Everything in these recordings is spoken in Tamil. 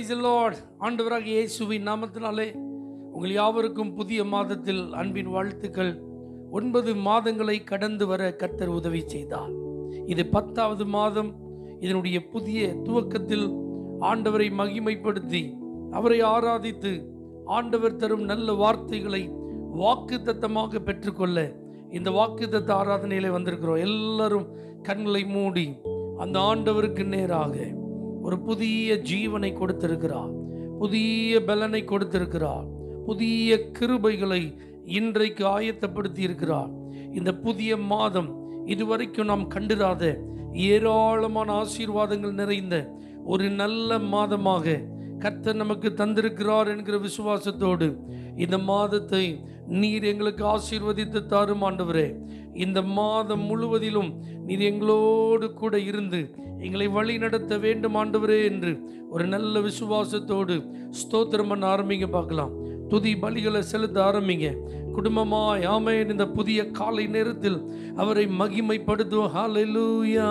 பிரைஸ் லார்ட் ஆண்டவராக இயேசுவின் நாமத்தினாலே உங்கள் யாவருக்கும் புதிய மாதத்தில் அன்பின் வாழ்த்துக்கள் ஒன்பது மாதங்களை கடந்து வர கர்த்தர் உதவி செய்தார் இது பத்தாவது மாதம் இதனுடைய புதிய துவக்கத்தில் ஆண்டவரை மகிமைப்படுத்தி அவரை ஆராதித்து ஆண்டவர் தரும் நல்ல வார்த்தைகளை வாக்கு தத்தமாக பெற்றுக்கொள்ள இந்த வாக்கு தத்த ஆராதனையில வந்திருக்கிறோம் எல்லாரும் கண்களை மூடி அந்த ஆண்டவருக்கு நேராக ஒரு புதிய ஜீவனை கொடுத்திருக்கிறார் புதிய பலனை கொடுத்திருக்கிறார் புதிய கிருபைகளை இன்றைக்கு ஆயத்தப்படுத்தி இருக்கிறார் இந்த புதிய மாதம் இதுவரைக்கும் நாம் கண்டிராத ஏராளமான ஆசீர்வாதங்கள் நிறைந்த ஒரு நல்ல மாதமாக கர்த்தர் நமக்கு தந்திருக்கிறார் என்கிற விசுவாசத்தோடு இந்த மாதத்தை நீர் எங்களுக்கு ஆசீர்வதித்து தாரும் ஆண்டவரே இந்த மாதம் முழுவதிலும் நீர் எங்களோடு கூட இருந்து எங்களை வழி நடத்த வேண்டும் ஆண்டவரே என்று ஒரு நல்ல விசுவாசத்தோடு ஸ்தோத்திரம் பண்ண ஆரம்பிங்க பார்க்கலாம் துதி பலிகளை செலுத்த ஆரம்பிங்க குடும்பமாய் ஆமேன் இந்த புதிய காலை நேரத்தில் அவரை மகிமைப்படுத்துவோம் ஹalleluya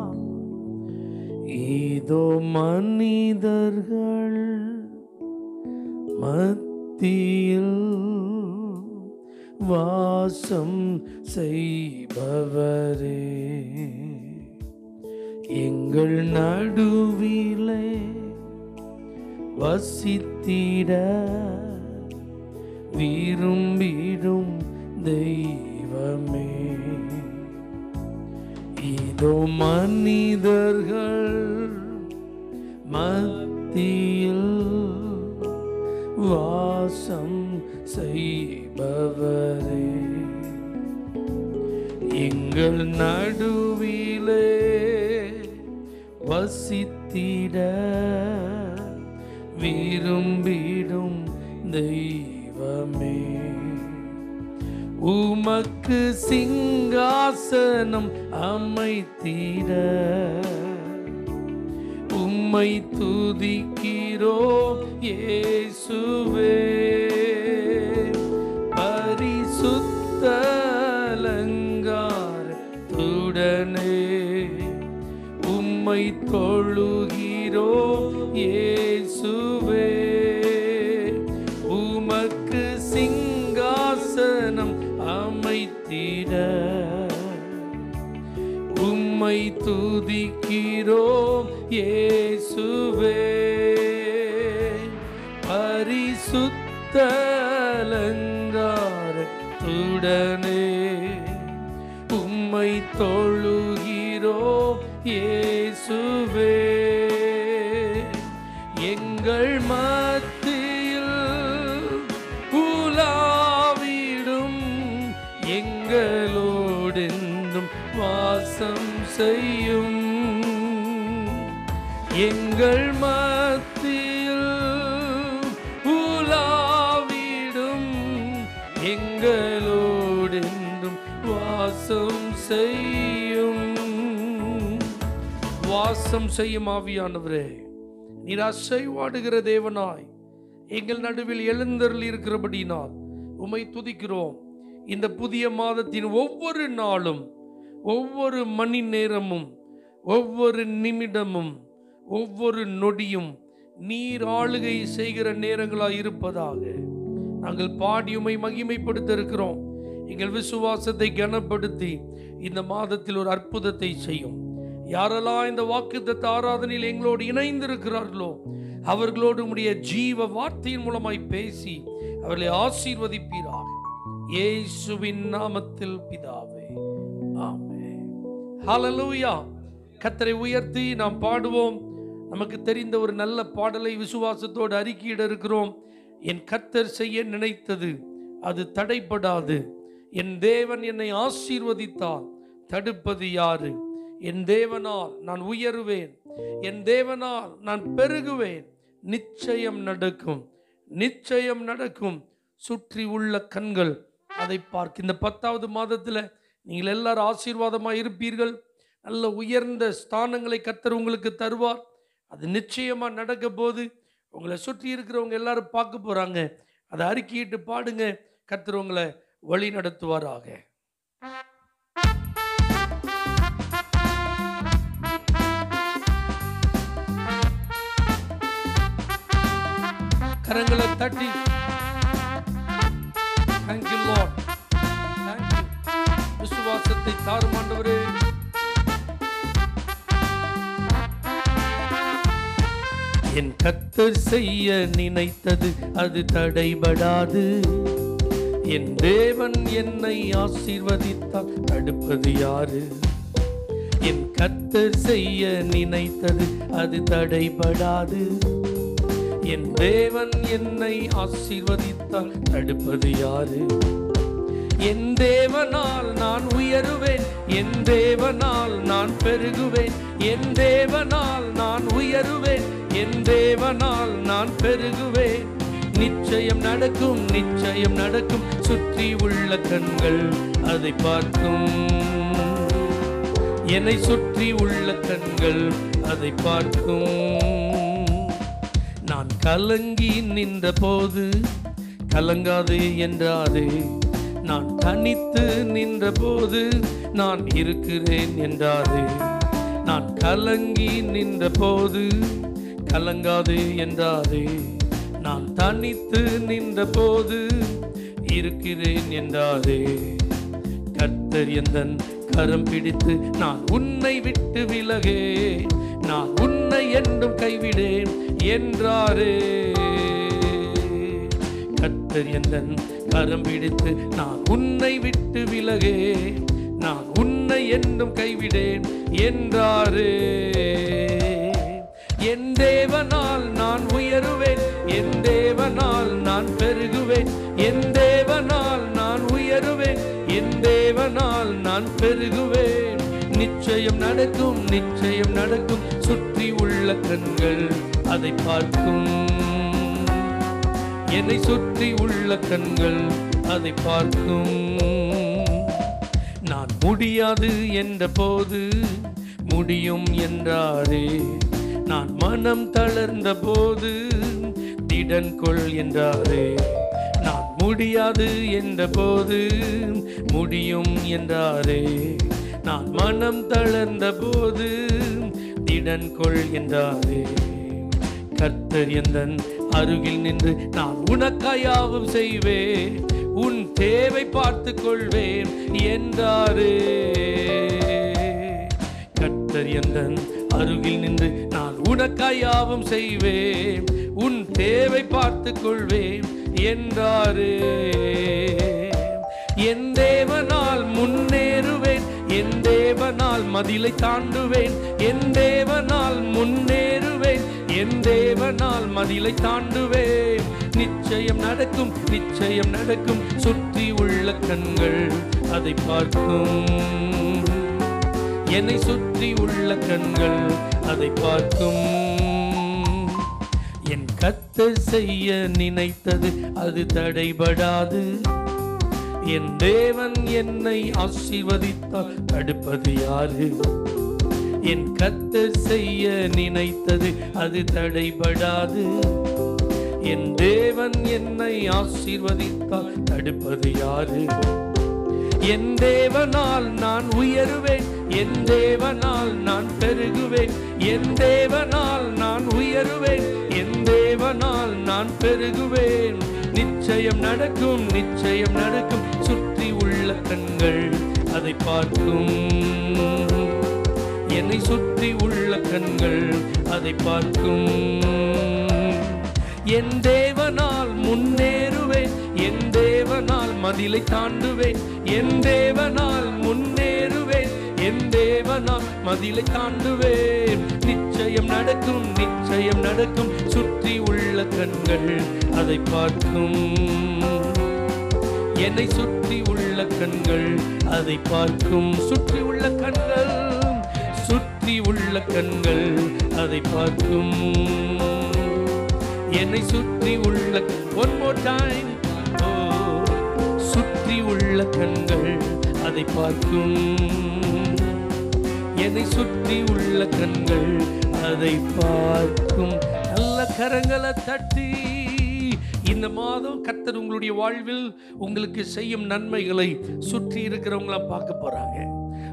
இதோ மனிதர்கள் மத்தியில் வாசம் செய்பவரே எங்கள் நடுவிலே வசித்திட விரும்பிடும் தெய்வமே இதோ மனிதர்கள் மத்தியில் வாசம் செய்பவரே எங்கள் நடுவிலே வசித்திட விரும்பிடும் தெய்வமே உமக்கு சிங்காசனம் அமைத்திட உம்மை துதிக்கிறோம் இயேசுவே பரிசுத்த அலங்காரத்துடனே உம்மை தொழுகிறோம் இயேசுவே உமக்கு சிங்காசனம் அமைத்திட உம்மை துதிக்கிறோம் இயேசுவே பரிசுத்த அலங்காரத்துடனே உம்மை தொழுகிறோம் இயேசுவே எங்கள் மத்தியில் உலாவிடும் எங்களோடென்றும் வாசம் செய்யும் எங்கள் மத்தியில் உலாவிடும் எங்களோடென்றும் வாசம் செய்யும் வாசம் செய்யும் ஆவியானவரே நீர் அசைவாடுகிற தேவனாய் எங்கள் நடுவில் எழுந்தருள் இருக்கிறபடினால் உமை துதிக்கிறோம் இந்த புதிய மாதத்தின் ஒவ்வொரு நாளும் ஒவ்வொரு மணி நேரமும் ஒவ்வொரு நிமிடமும் ஒவ்வொரு நொடியும் நீர் ஆளுகை செய்கிற நேரங்களாய் இருப்பதாக நாங்கள் பாடி உமை மகிமைப்படுத்த இருக்கிறோம் எங்கள் விசுவாசத்தை கனப்படுத்தி இந்த மாதத்தில் ஒரு அற்புதத்தை செய்யும் யாரெல்லாம் இந்த வாக்குத்தத்த ஆராதனையில் எங்களோடு இணைந்திருக்கிறார்களோ அவர்களோடு உடைய ஜீவ வார்த்தையின் மூலமாய் பேசி அவர்களை ஆசீர்வதிப்பீராக இயேசுவின் நாமத்தில் பிதாவே ஆமென் ஹalleluya கத்தரை உயர்த்தி நாம் பாடுவோம் நமக்கு தெரிந்த ஒரு நல்ல பாடலை விசுவாசத்தோடு அறிக்கையிட இருக்கிறோம் என் கத்தர் செய்ய நினைத்தது அது தடைப்படாது என் தேவன் என்னை ஆசீர்வதித்தால் தடுப்பது யாரு என் தேவனால் நான் உயருவேன் என் தேவனால் நான் பெருகுவேன் நிச்சயம் நடக்கும் நிச்சயம் நடக்கும் சுற்றி உள்ள கண்கள் அதை பார்க்க இந்த பத்தாவது மாதத்தில் நீங்கள் எல்லாரும் ஆசீர்வாதமாக இருப்பீர்கள் நல்ல உயர்ந்த ஸ்தானங்களை கத்தர் உங்களுக்கு தருவார் அது நிச்சயமா நடக்க போது உங்களை சுற்றி இருக்கிறவங்க எல்லாரும் பார்க்க போறாங்க அதை அறிக்கையிட்டு பாடுங்க கத்தர் உங்களை வழி நடத்துவாராக கரங்களை தட்டி தேங்க்யூ லார்ட் தேங்க்யூ விசுவாசத்தை தாரும் ஆண்டவரே என் கத்தர் செய்ய நினைத்தது அது தடைபடாது என் தேவன் என்னை ஆசீர்வதித்தால் தடுப்பது யாரு என் கத்தர் செய்ய நினைத்தது அது தடைபடாது என் தேவன் என்னை ஆசீர்வதித்தால் தடுப்பது யாரு என் தேவனால் நான் உயருவேன் என் தேவனால் நான் பெருகுவேன் என் தேவனால் நான் உயருவேன் என் தேவனால் நான் பெருகுவேன் நிச்சயம் நடக்கும் நிச்சயம் நடக்கும் சுற்றி உள்ள கண்கள் அதை பார்க்கும் என்னை சுற்றி உள்ள கண்கள் அதை பார்க்கும் நான் கலங்கி நின்ற போது கலங்காது என்றாரே நான் தனித்து நின்ற போது நான் இருக்கிறேன் என்றாரே நான் கலங்கி நின்ற போது கலங்காது என்றாரே நான் தனித்து நின்ற போது இருக்கிறேன் என்றாரே கர்த்தர் எந்தன் கரம் பிடித்து நான் உன்னை விட்டு விலகே நான் உன்னை என்றும் கைவிடேன் என்றாரே கர்த்தர் எந்தன் கரம் பிடித்து நான் உன்னை விட்டு விலகே நான் உன்னை என்றும் கைவிடேன் என்றாரே என் தேவனால் நான் உயருவேன் என் தேவனால் நான் பெருகுவேன் என் தேவனால் நான் உயருவேன் என் தேவனால் நான் பெருகுவேன் நிச்சயம் நடக்கும் நிச்சயம் நடக்கும் சுற்றி உள்ள கண்கள் அதை பார்க்கும் என்னை சுற்றி உள்ள கண்கள் அதை பார்க்கும் நான் முடியாது என்ற போது முடியும் என்றாரே நான் மனம் தளர்ந்த போது திடன் கொள் என்றாரே நான் முடியாது என்ற போது முடியும் என்றாரே நான் மனம் தளர்ந்த போது திடன் கொள் என்றாரே கர்த்தர் எந்தன் அருகில் நின்று நான் உனக்காயாவும் செய்வேன் உன் தேவை பார்த்து கொள்வேன் என்றாரே கர்த்தர் எந்தன் அருகில் நின்று நான் உனக்காயாவும் செய்வேன் உன் தேவை பார்த்து கொள்வேன் என்றாரே என் தேவனால் முன்னேறுவேன் என் தேவனால் மதிலை தாண்டுவேன் என் தேவனால் முன்னேறுவேன் என் தேவனால் மதிலை தாண்டுவேன் நிச்சயம் நடக்கும் நிச்சயம் நடக்கும் சுற்றி உள்ள கண்கள் அதை பார்க்கும் என்னை சுற்றி உள்ள கண்கள் அதை பார்க்கும் என் கத்தர் செய்ய நினைத்தது அது தடைபடாது என் தேவன் என்னை ஆசீர்வதித்தால் தடுப்பது யாரு என் கத்தர் செய்ய நினைத்தது அது தடைபடாது என் தேவன் என்னை ஆசீர்வதித்தால் தடுப்பது யாரு என் தேவனால் நான் உயருவேன் என் தேவனால் நான் பெருகுவேன் என் தேவனால் நான் உயருவேன் என் தேவனால் நான் பெருகுவேன் நிச்சயம் நடக்கும் நிச்சயம் நடக்கும் சுற்றி உள்ள கண்கள் அதை பார்க்கும் என்னை சுற்றி உள்ள கண்கள் அதை பார்க்கும் என் தேவனால் முன்னேறுவேன் என் தேவனால் மதிலை தாண்டுவேன் என் தேவனால் முன்னேறுவேன் என் தேவனால் மதிலை தாண்டுவேன் நிச்சயம் நடக்கும் நிச்சயம் நடக்கும் சுற்றி உள்ள கண்கள் அதை பார்க்கும் என்னை சுற்றி உள்ள கண்கள் அதை பார்க்கும் சுற்றி உள்ள கண்கள் சுற்றி உள்ள கண்கள் அதை பார்க்கும் என்னை சுற்றி உள்ள ஒன் மோர் டைம் சுற்றி உள்ள கண்கள் அதை பார்க்கும் என்னை சுற்றி உள்ள கண்கள் அதை பார்க்கும் நல்ல கரங்களை தட்டி இந்த மாதம் கர்த்தர் உங்களுடைய வாழ்வில் உங்களுக்கு செய்யும் நன்மைகளை சுற்றி இருக்கிறவங்கள பார்க்க போறாங்க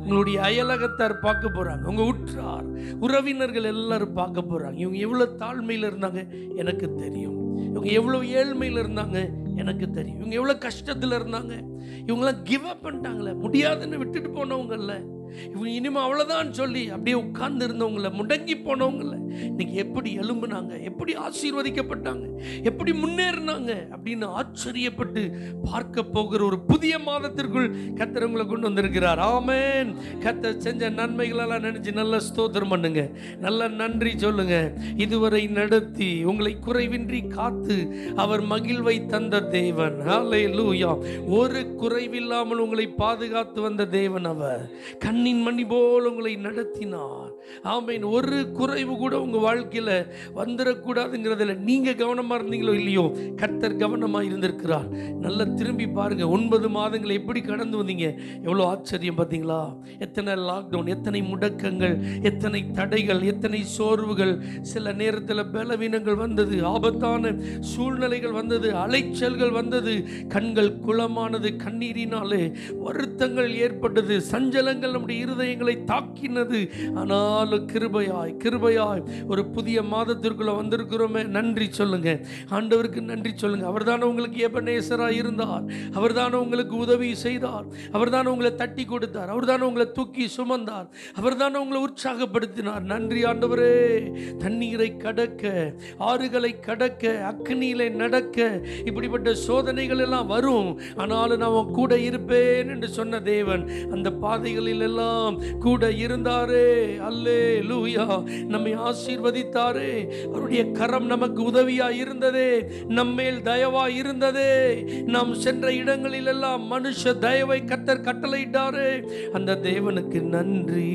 உங்களுடைய அயலகத்தார் பார்க்க போறாங்க உங்க உற்றார் உறவினர்கள் எல்லாரும் பார்க்க போறாங்க இவங்க எவ்வளவு தாழ்மையில இருந்தாங்க எனக்கு தெரியும் இவங்க எவ்வளவு ஏழ்மையில இருந்தாங்க எனக்கு தெரியும் இவங்க எவ்வளவு கஷ்டத்துல இருந்தாங்க இவங்களாம் கிவ் அப் பண்ணிட்டாங்களே முடியாதுன்னு விட்டுட்டு போனவங்கல்ல இவங்க இனிமே அவ்வளோதான் சொல்லி அப்படியே உட்கார்ந்து இருந்தவங்கள முடங்கி போனவங்கள இன்னைக்கு எப்படி எழும்புனாங்க எப்படி ஆசீர்வதிக்கப்பட்டாங்க எப்படி முன்னேறினாங்க அப்படின்னு ஆச்சரியப்பட்டு பார்க்க போகிற ஒரு புதிய மாதத்திற்குள் கர்த்தர் உங்களை கொண்டு வந்திருக்கிறார் ஆமென் கர்த்தர் செஞ்ச நன்மைகளெல்லாம் நினைச்சு நல்ல ஸ்தோத்திரம் பண்ணுங்க நல்ல நன்றி சொல்லுங்க இதுவரை நடத்தி உங்களை குறைவின்றி காத்து அவர் மகிழ்வை தந்த தேவன் ஹalleluya ஒரு குறைவில்லாமல் உங்களை பாதுகாத்து வந்த தேவன் அவர் கண்ணின் மணி போல் உங்களை நடத்தினார் ஆமீன் ஒரு குறைவு கூட உங்க வாழ்க்கையில வந்துடக்கூடாதுங்கிறதுல நீங்க கவனமா இருந்தீங்களோ இல்லையோ கர்த்தர் கவனமா இருந்திருக்கிறார் நல்லா திரும்பி பாருங்க ஒன்பது மாதங்கள் எப்படி கடந்து வந்தீங்க எவ்வளோ ஆச்சரியம் பார்த்தீங்களா எத்தனை லாக்டவுன் எத்தனை முடக்கங்கள் எத்தனை தடைகள் எத்தனை சோர்வுகள் சில நேரத்தில் பலவீனங்கள் வந்தது ஆபத்தான சூழ்நிலைகள் வந்தது அலைச்சல்கள் வந்தது கண்கள் குளமானது கண்ணீரினாலே வருத்தங்கள் ஏற்பட்டது சஞ்சலங்கள் நம்முடைய இருதயங்களை தாக்கினது ஆனாலும் கிருபையாய் கிருபையாய் ஒரு புதிய மாதத்திற்குள்ள வந்திருக்கிறோமே நன்றி சொல்லுங்க ஆண்டவருக்கு நன்றி சொல்லுங்க அவர்தானே உங்களுக்கு எபனேசராய் இருந்தார் அவர்தானே உங்களுக்கு உதவி செய்தார் அவர்தானே உங்களை தட்டி கொடுத்தார் அவர்தானே உங்களை தூக்கி சுமந்தார் அவர்தானே உங்களை உற்சாகப்படுத்தினார் நன்றி ஆண்டவரே தண்ணீரை கடக்க ஆறுகளை கடக்க அக்னியிலே நடக்க இப்படிப்பட்ட சோதனைகள் எல்லாம் வரும் ஆனாலும் நான் உன் கூட இருப்பேன் என்று சொன்ன தேவன் அந்த பாதைகளில் எல்லாம் கூட இருந்தாரே அல்லே லூயா நம்மை ஆசீர்வதித்தாரே அவருடைய கரம் நமக்கு உதவியா இருந்ததே நம்மேல் தயவா இருந்ததே நாம் சென்ற இடங்களில் எல்லாம் மனுஷ தயவை கத்தர் கட்டளையிட்டாரே அந்த தேவனுக்கு நன்றி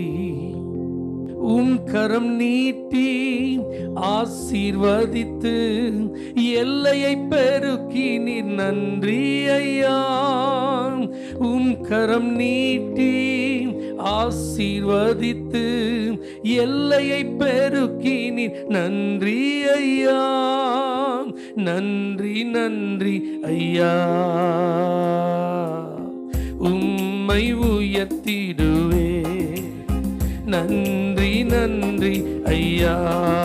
உம் கரம் நீட்டி ஆசீர்வதித்து எல்லையை பெருக்கி நீர் நன்றி ஐயா உம் கரம் நீட்டி ஆசீர்வதித்து எல்லையை பெருக்கி நீர் நன்றி ஐயா நன்றி நன்றி ஐயா உம்மை உயர்த்திடுவே நன்றி நன்றி ஐயா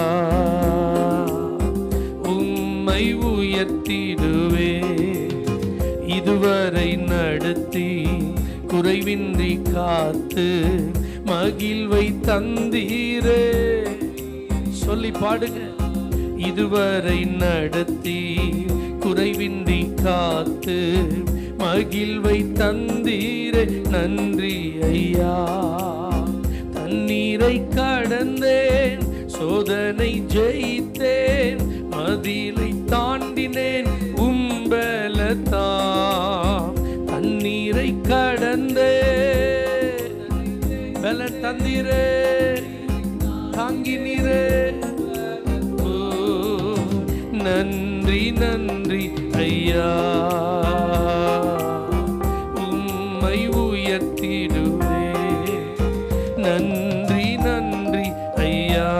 உம்மை உயர்த்திடுவே இதுவரை நடத்தி குறைவின்றி காத்து மகிழ்வை தந்தீரே சொல்லி பாடுங்க இதுவரை நடத்தி குறைவின்றி காத்து மகிழ்வை தந்தீரே நன்றி ஐயா தண்ணீரை கடந்தேன் சோதனை ஜெயித்தேன் மதிலை தாண்டினேன் உம்பலத்தான் தண்ணீரை கடந்தே பல தந்தீரே தாங்கினீரே ஓ, நன்றி நன்றி ஐயா உம்மை உயர்த்திடுவே நன்றி நன்றி ஐயா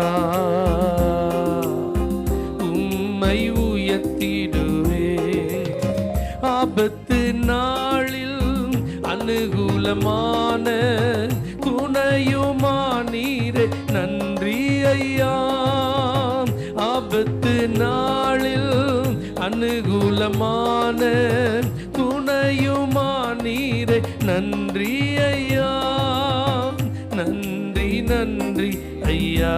உம்மை உயர்த்திடுவே ஆபத்து நாளில் அனுகூலமான துணையுமானீரே நன்றி ஐயா ஆபத்து நாளில் அனுகூலமான துணையுமானீரே நன்றி ஐயா நன்றி நன்றி ஐயா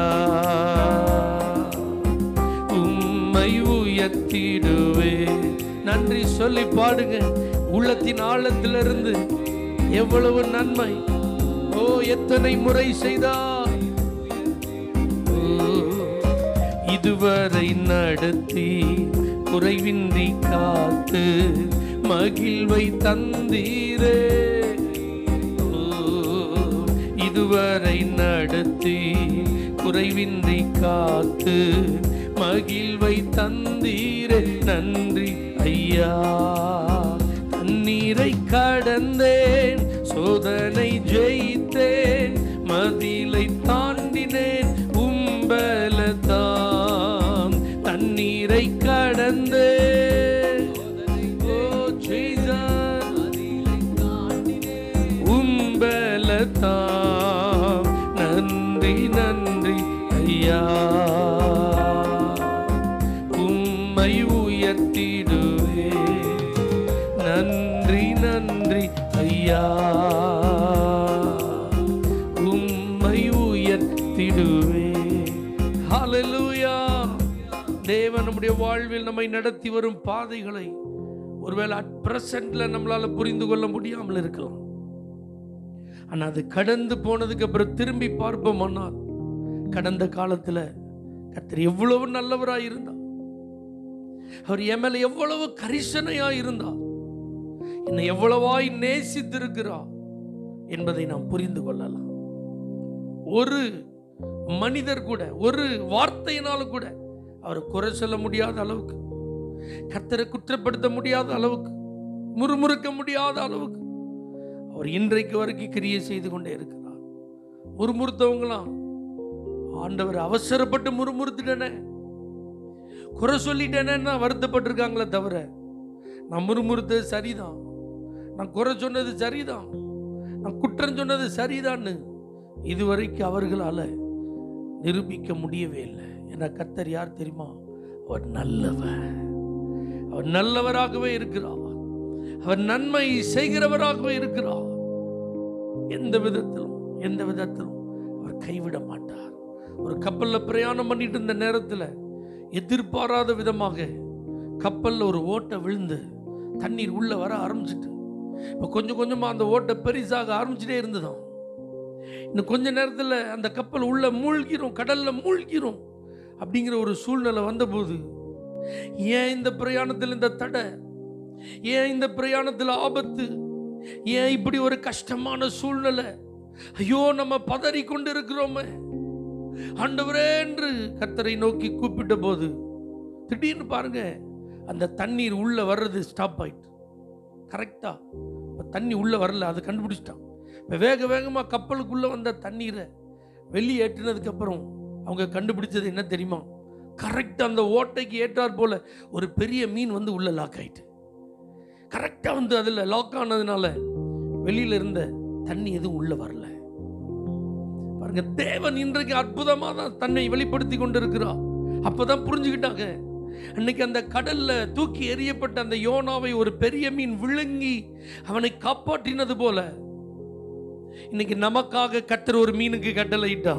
உம்மை உயர்த்திடுவே நன்றி சொல்லி பாடுங்க உள்ளத்தின் ஆழத்திலிருந்து எவ்வளவு நன்மை ஓ எத்தனை முறை செய்தார் ஓ, இதுவரை நடத்தி குறைவின்றி காத்து மகிழ்வை தந்தீரே ஓ, இதுவரை நடத்தி குறைவின்றி காத்து மகிழ்வை தந்தீரே நன்றி ஐயா தண்ணீரை கடந்தேன் சோதனை ஜெயித்தேன் மதிலை தாண்டினேன் உம்பலத்தான் தண்ணீரை கடந்தேன் ஓ ஜீசஸ் உம்பலத்தான் உம்மை உயர்த்திடுவே நன்றி நன்றி ஐயா உம்மை உயர்த்திடுவே ஹalleluya தேவன் நம்முடைய வாழ்வில் நம்மை நடத்தி வரும் பாதைகளை ஒருவேளை அட் பிரசன்ட்ல நம்மளால புரிந்து கொள்ள முடியாமல் இருக்கலாம் ஆனா அது கடந்து போனதுக்கு அப்புறம் திரும்பி பார்ப்போமானால் கடந்த காலத்துல கர்த்தர் எவ்வளவு நல்லவராய் இருந்தார் அவர் என் மேல எவ்வளவு கரிசனையா இருந்தார் என்னை எவ்வளவாய் நேசித்திருக்கிறார் என்பதை நாம் புரிந்து கொள்ளலாம் ஒரு மனிதர் கூட ஒரு வார்த்தையினாலும் கூட அவரை குறை சொல்ல முடியாத அளவுக்கு கர்த்தரை குற்றப்படுத்த முடியாத அளவுக்கு முறுமுறுக்க முடியாத அளவுக்கு அவர் இன்றைக்கு வரைக்கும் கிரியை செய்து கொண்டே இருக்கிறார் முறுமுறுத்தவங்களாம் ஆண்டவர் அவசரப்பட்டு முறுமுறுத்துட்டேனே குறை சொல்லிட்டேனேன்னு வருத்தப்பட்டிருக்காங்களே தவிர நான் முறுமுறுத்தது சரிதான் நான் குறை சொன்னது சரிதான் நான் குற்றம் சொன்னது சரிதான்னு இதுவரைக்கும் அவர்களால நிரூபிக்க முடியவே இல்லை என கர்த்தர் யார் தெரியுமா அவர் நல்லவர் அவர் நல்லவராகவே இருக்கிறார் அவர் நன்மை செய்கிறவராகவே இருக்கிறார் எந்த விதத்திலும் எந்த விதத்திலும் அவர் கைவிட மாட்டார் ஒரு கப்பல்ல பிரயாணம் பண்ணிட்டு இருந்த நேரத்தில் எதிர்பாராத விதமாக கப்பல்ல ஒரு ஓட்டை விழுந்து தண்ணீர் உள்ள வர ஆரம்பிச்சிட்டு இப்போ கொஞ்சம் கொஞ்சமா அந்த ஓட்டை பெரிசாக ஆரம்பிச்சிட்டே இருந்ததாம் இன்னும் கொஞ்ச நேரத்தில் அந்த கப்பல் உள்ள மூழ்கிரும் கடல்ல மூழ்கிரும் அப்படிங்கிற ஒரு சூழ்நிலை வந்தபோது ஏன் இந்த பிரயாணத்தில் இந்த தடை ஏன் இந்த பிரயாணத்தில் ஆபத்து ஏன் இப்படி ஒரு கஷ்டமான சூழ்நிலை ஐயோ நம்ம பதறி கொண்டு இருக்கிறோமே ஆண்டவரே என்று கர்த்தரை நோக்கி கூப்பிட்ட போது திடீர்னு பாருங்க அந்த தண்ணீர் உள்ள வர்றது ஸ்டாப் ஆயிட்டு கரெக்டா இப்ப தண்ணி உள்ள வரல அதை கண்டுபிடிச்சிட்டான் இப்ப வேக வேகமா கப்பலுக்குள்ள வந்த தண்ணீரை வெளியே ஏற்றினதுக்கு அப்புறம் அவங்க கண்டுபிடிச்சது என்ன தெரியுமா கரெக்டாக அந்த ஓட்டைக்கு ஏற்றார் போல ஒரு பெரிய மீன் வந்து உள்ள லாக் ஆயிட்டு கரெக்டாக வந்து அதில் லாக் ஆனதுனால வெளியில இருந்த தண்ணி எதுவும் உள்ள வரல பாருங்க தேவன் இன்றைக்கு அற்புதமாக தான் தன்னை வெளிப்படுத்தி கொண்டிருக்கிறார் அப்பதான் புரிஞ்சுக்கிட்டாங்க அன்னைக்கு அந்த கடல்ல தூக்கி எறியப்பட்ட அந்த யோனாவை ஒரு பெரிய மீன் விழுங்கி அவனை காப்பாற்றினது போல இன்னைக்கு நமக்காக கத்தர் ஒரு மீனுக்கு கட்டளையிட்டா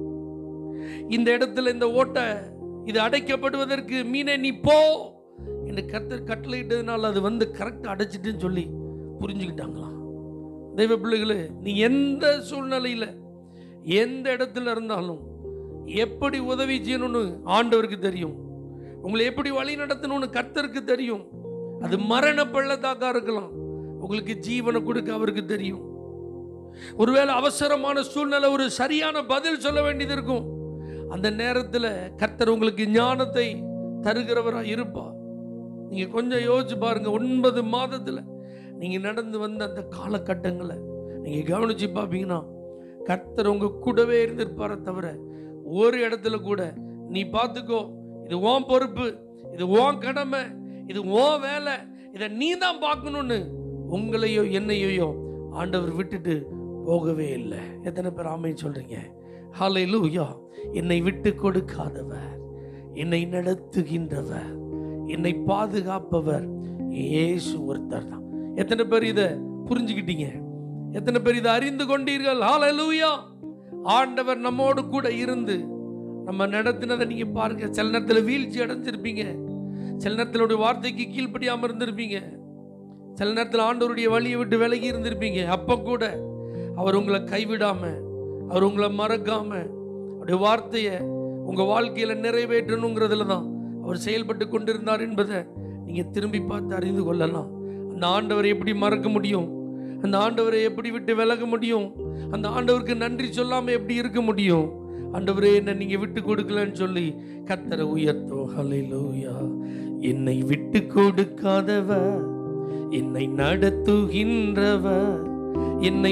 இந்த இடத்துல இந்த ஓட்டை இது அடைக்கப்படுவதற்கு மீனே நீ போ என்று கர்த்தர் கட்டளையிட்டதுனால அது வந்து கரெக்டாக அடைச்சிட்டுன்னு சொல்லி புரிஞ்சுக்கிட்டாங்களாம் தெய்வ பிள்ளைகளே நீ எந்த சூழ்நிலையில எந்த இடத்துல இருந்தாலும் எப்படி உதவி செய்யணும்னு ஆண்டவருக்கு தெரியும் உங்களை எப்படி வழி நடத்தணும்னு கர்த்தருக்கு தெரியும் அது மரண பள்ளத்தாக்கா இருக்கலாம் உங்களுக்கு ஜீவனை கொடுக்க அவருக்கு தெரியும் ஒருவேளை அவசரமான சூழ்நிலை ஒரு சரியான பதில் சொல்ல வேண்டியது இருக்கும் அந்த நேரத்தில் கர்த்தர் உங்களுக்கு ஞானத்தை தருகிறவரா இருப்பா நீங்க கொஞ்சம் யோசிச்சு பாருங்க ஒன்பது மாதத்துல நீங்க நடந்து வந்த அந்த காலகட்டங்களை நீங்க கவனிச்சு பார்ப்பீங்கன்னா கர்த்தர் உங்க கூடவே இருந்திருப்பார தவிர ஒரு இடத்துல கூட நீ பார்த்துக்கோ இது உன் பொறுப்பு இது உன் கடமை இது உன் வேலை இதை நீ தான் பார்க்கணும்னு உங்களையோ என்னையோ ஆண்டவர் விட்டுட்டு போகவே இல்லை எத்தனை பேர் ஆமைன்னு சொல்றீங்க ஹalleluya என்னை விட்டு கொடுக்காதவர் என்னை நடத்துகின்றவர் என்னை பாதுகாப்பவர் இயேசு ஒருத்தர் தான் எத்தனை பேர் இதை புரிஞ்சுக்கிட்டீங்க எத்தனை பேர் இதை அறிந்து கொண்டீர்கள் ஹalleluya ஆண்டவர் நம்மோடு கூட இருந்து நம்ம நடத்தினதை நீங்க பாருங்க சில நேரத்தில் வீழ்ச்சி அடைஞ்சிருப்பீங்க சில நேரத்தில் அவருடைய வார்த்தைக்கு கீழ்ப்படியாம இருந்திருப்பீங்க சில நேரத்தில் ஆண்டவருடைய வழியை விட்டு விலகி இருந்திருப்பீங்க அப்போ கூட அவர் உங்களை கைவிடாம அவர் உங்களை மறக்காம அவருடைய வார்த்தையை உங்க வாழ்க்கையில நிறைவேற்றணுங்கிறதுல தான் அவர் செயல்பட்டு கொண்டிருந்தார் என்பதை நீங்க திரும்பி பார்த்து அறிந்து கொள்ளலாம் அந்த ஆண்டவரை எப்படி மறக்க முடியும் அந்த ஆண்டவரை எப்படி விட்டு விலக முடியும் அந்த ஆண்டவருக்கு நன்றி சொல்லாம எப்படி இருக்க முடியும் ஆண்டவரே என்ன நீங்க விட்டு கொடுக்கலன்னு சொல்லி கத்தரை உயர்த்தோ ஹalleluya என்னை விட்டு கொடுக்காதவர் என்னை நடத்துகின்றவர் என்னை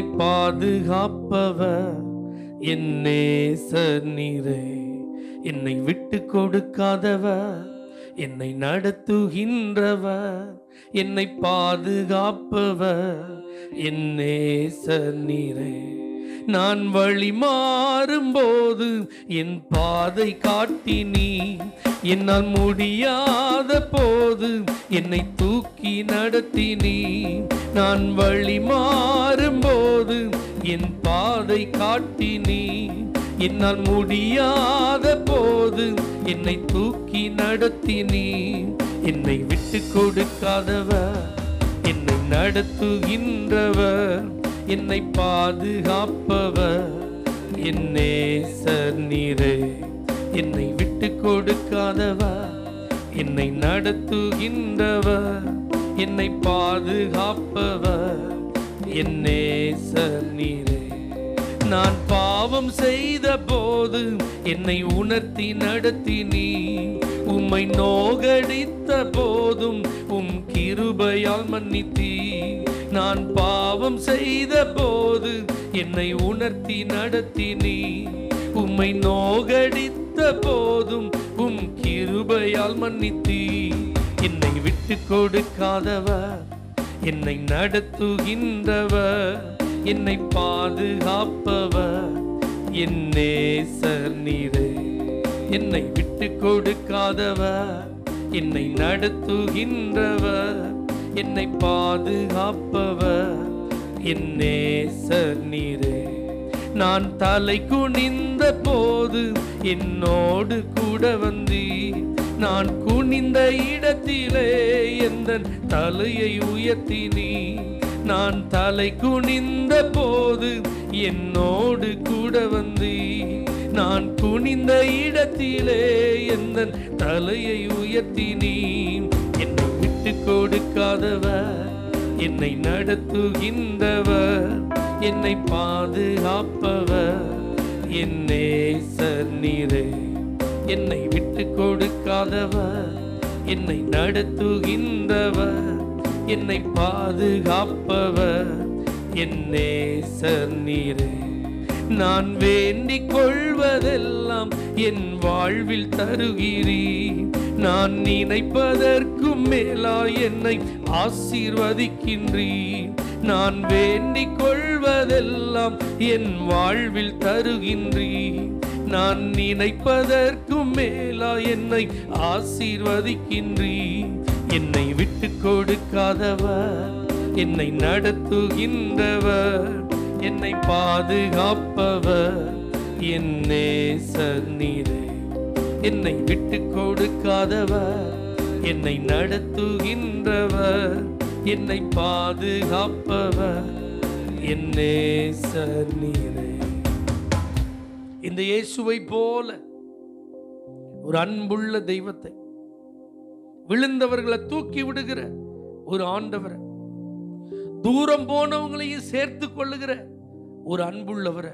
பாதுகாப்பவர் என் நேசர் நீரே என்னை விட்டு கொடுக்காதவர் என்னை நடத்துகின்றவர் என்னை பாதுகாப்பவர் என் நேசர் நீரே நான் வழி மாறும்போது என் பாதை காட்டி நீ என்னால் முடியாத போது என்னை தூக்கி நடத்தி நீ நான் வழி மாறும்போது என் பாதை காட்டி நீ என்னால் முடியாத போது என்னை தூக்கி நடத்தி நீ என்னை விட்டு கொடுக்காதவர் என்னை நடத்துகின்றவர் என்னை பாதுகாப்பவர் என் நேசர் நீரே என்னை விட்டு கொடுக்காதவர் என்னை நடத்துகின்றவர் என்னை பாதுகாப்பவர் என் நேசர் நீரே நான் பாவம் செய்த போது என்னை உணர்த்தி நடத்தி நீ உம்மை நோகடித்த போதும் உம் கிருபையால் மன்னித்தீ நான் பாவம் செய்த போது என்னை உணர்த்தி நடத்தி நீ உம்மை நோகடித்த போதும் உம் கிருபையால் மன்னித்தீ என்னை விட்டு கொடுக்காதவர் என்னை நடத்துகின்றவர் என்னை பாதுகாப்பவர் என் நேசர் நீரே என்னை விட்டு கொடுக்காதவர் என்னை நடத்துகின்றவர் என்னை பாதுகாப்பவர் என் நேசர் நீரே நான் தலை குனிந்த போது என்னோடு கூட வந்தீ நான் குனிந்த இடத்திலே எந்த தலையை உயர்த்தி நீ நான் தலை குனிந்த போது என்னோடு கூட வந்தீ நான் குனிந்த இடத்திலே எந்த தலையை உயர்த்தி நீ என்னை விட்டு கொடுக்காதவர் என்னை நடத்துகின்றவர் என்னை பாதுகாப்பவர் என் நேசர் நீரே என்னை விட்டு கொடுக்காதவர் என்னை நடத்துகின்றவர் என்னை பாதுகாப்பவர் என் நேசர் நீரே நான் வேண்டிக் கொள்வதெல்லாம் என் வாழ்வில் தருகிறீ நான் நினைப்பதற்கும் மேலா என்னை ஆசீர்வதிக்கின்றீ நான் வேண்டிக் கொள்வதெல்லாம் என் வாழ்வில் தருகின்றீ நான் நினைப்பதற்கும் மேலா என்னை ஆசீர்வதிக்கின்றீ என்னை விட்டு கொடுக்காதவர் என்னை நடத்துகின்றவர் என்னை பாதுகாப்பவர் என் நேசர் நீரே என்னை விட்டு கொடுக்காதவர் என்னை நடத்துகின்றவர் என்னை பாதுகாப்பவர் என் நேசர் நீரே இந்த இயேசுவை போல ஒரு அன்புள்ள தெய்வத்தை விழுந்தவர்களை தூக்கி விடுகிற ஒரு ஆண்டவரை தூரம் போனவங்களையும் சேர்த்து கொள்ளுகிற ஒரு அன்புள்ளவரை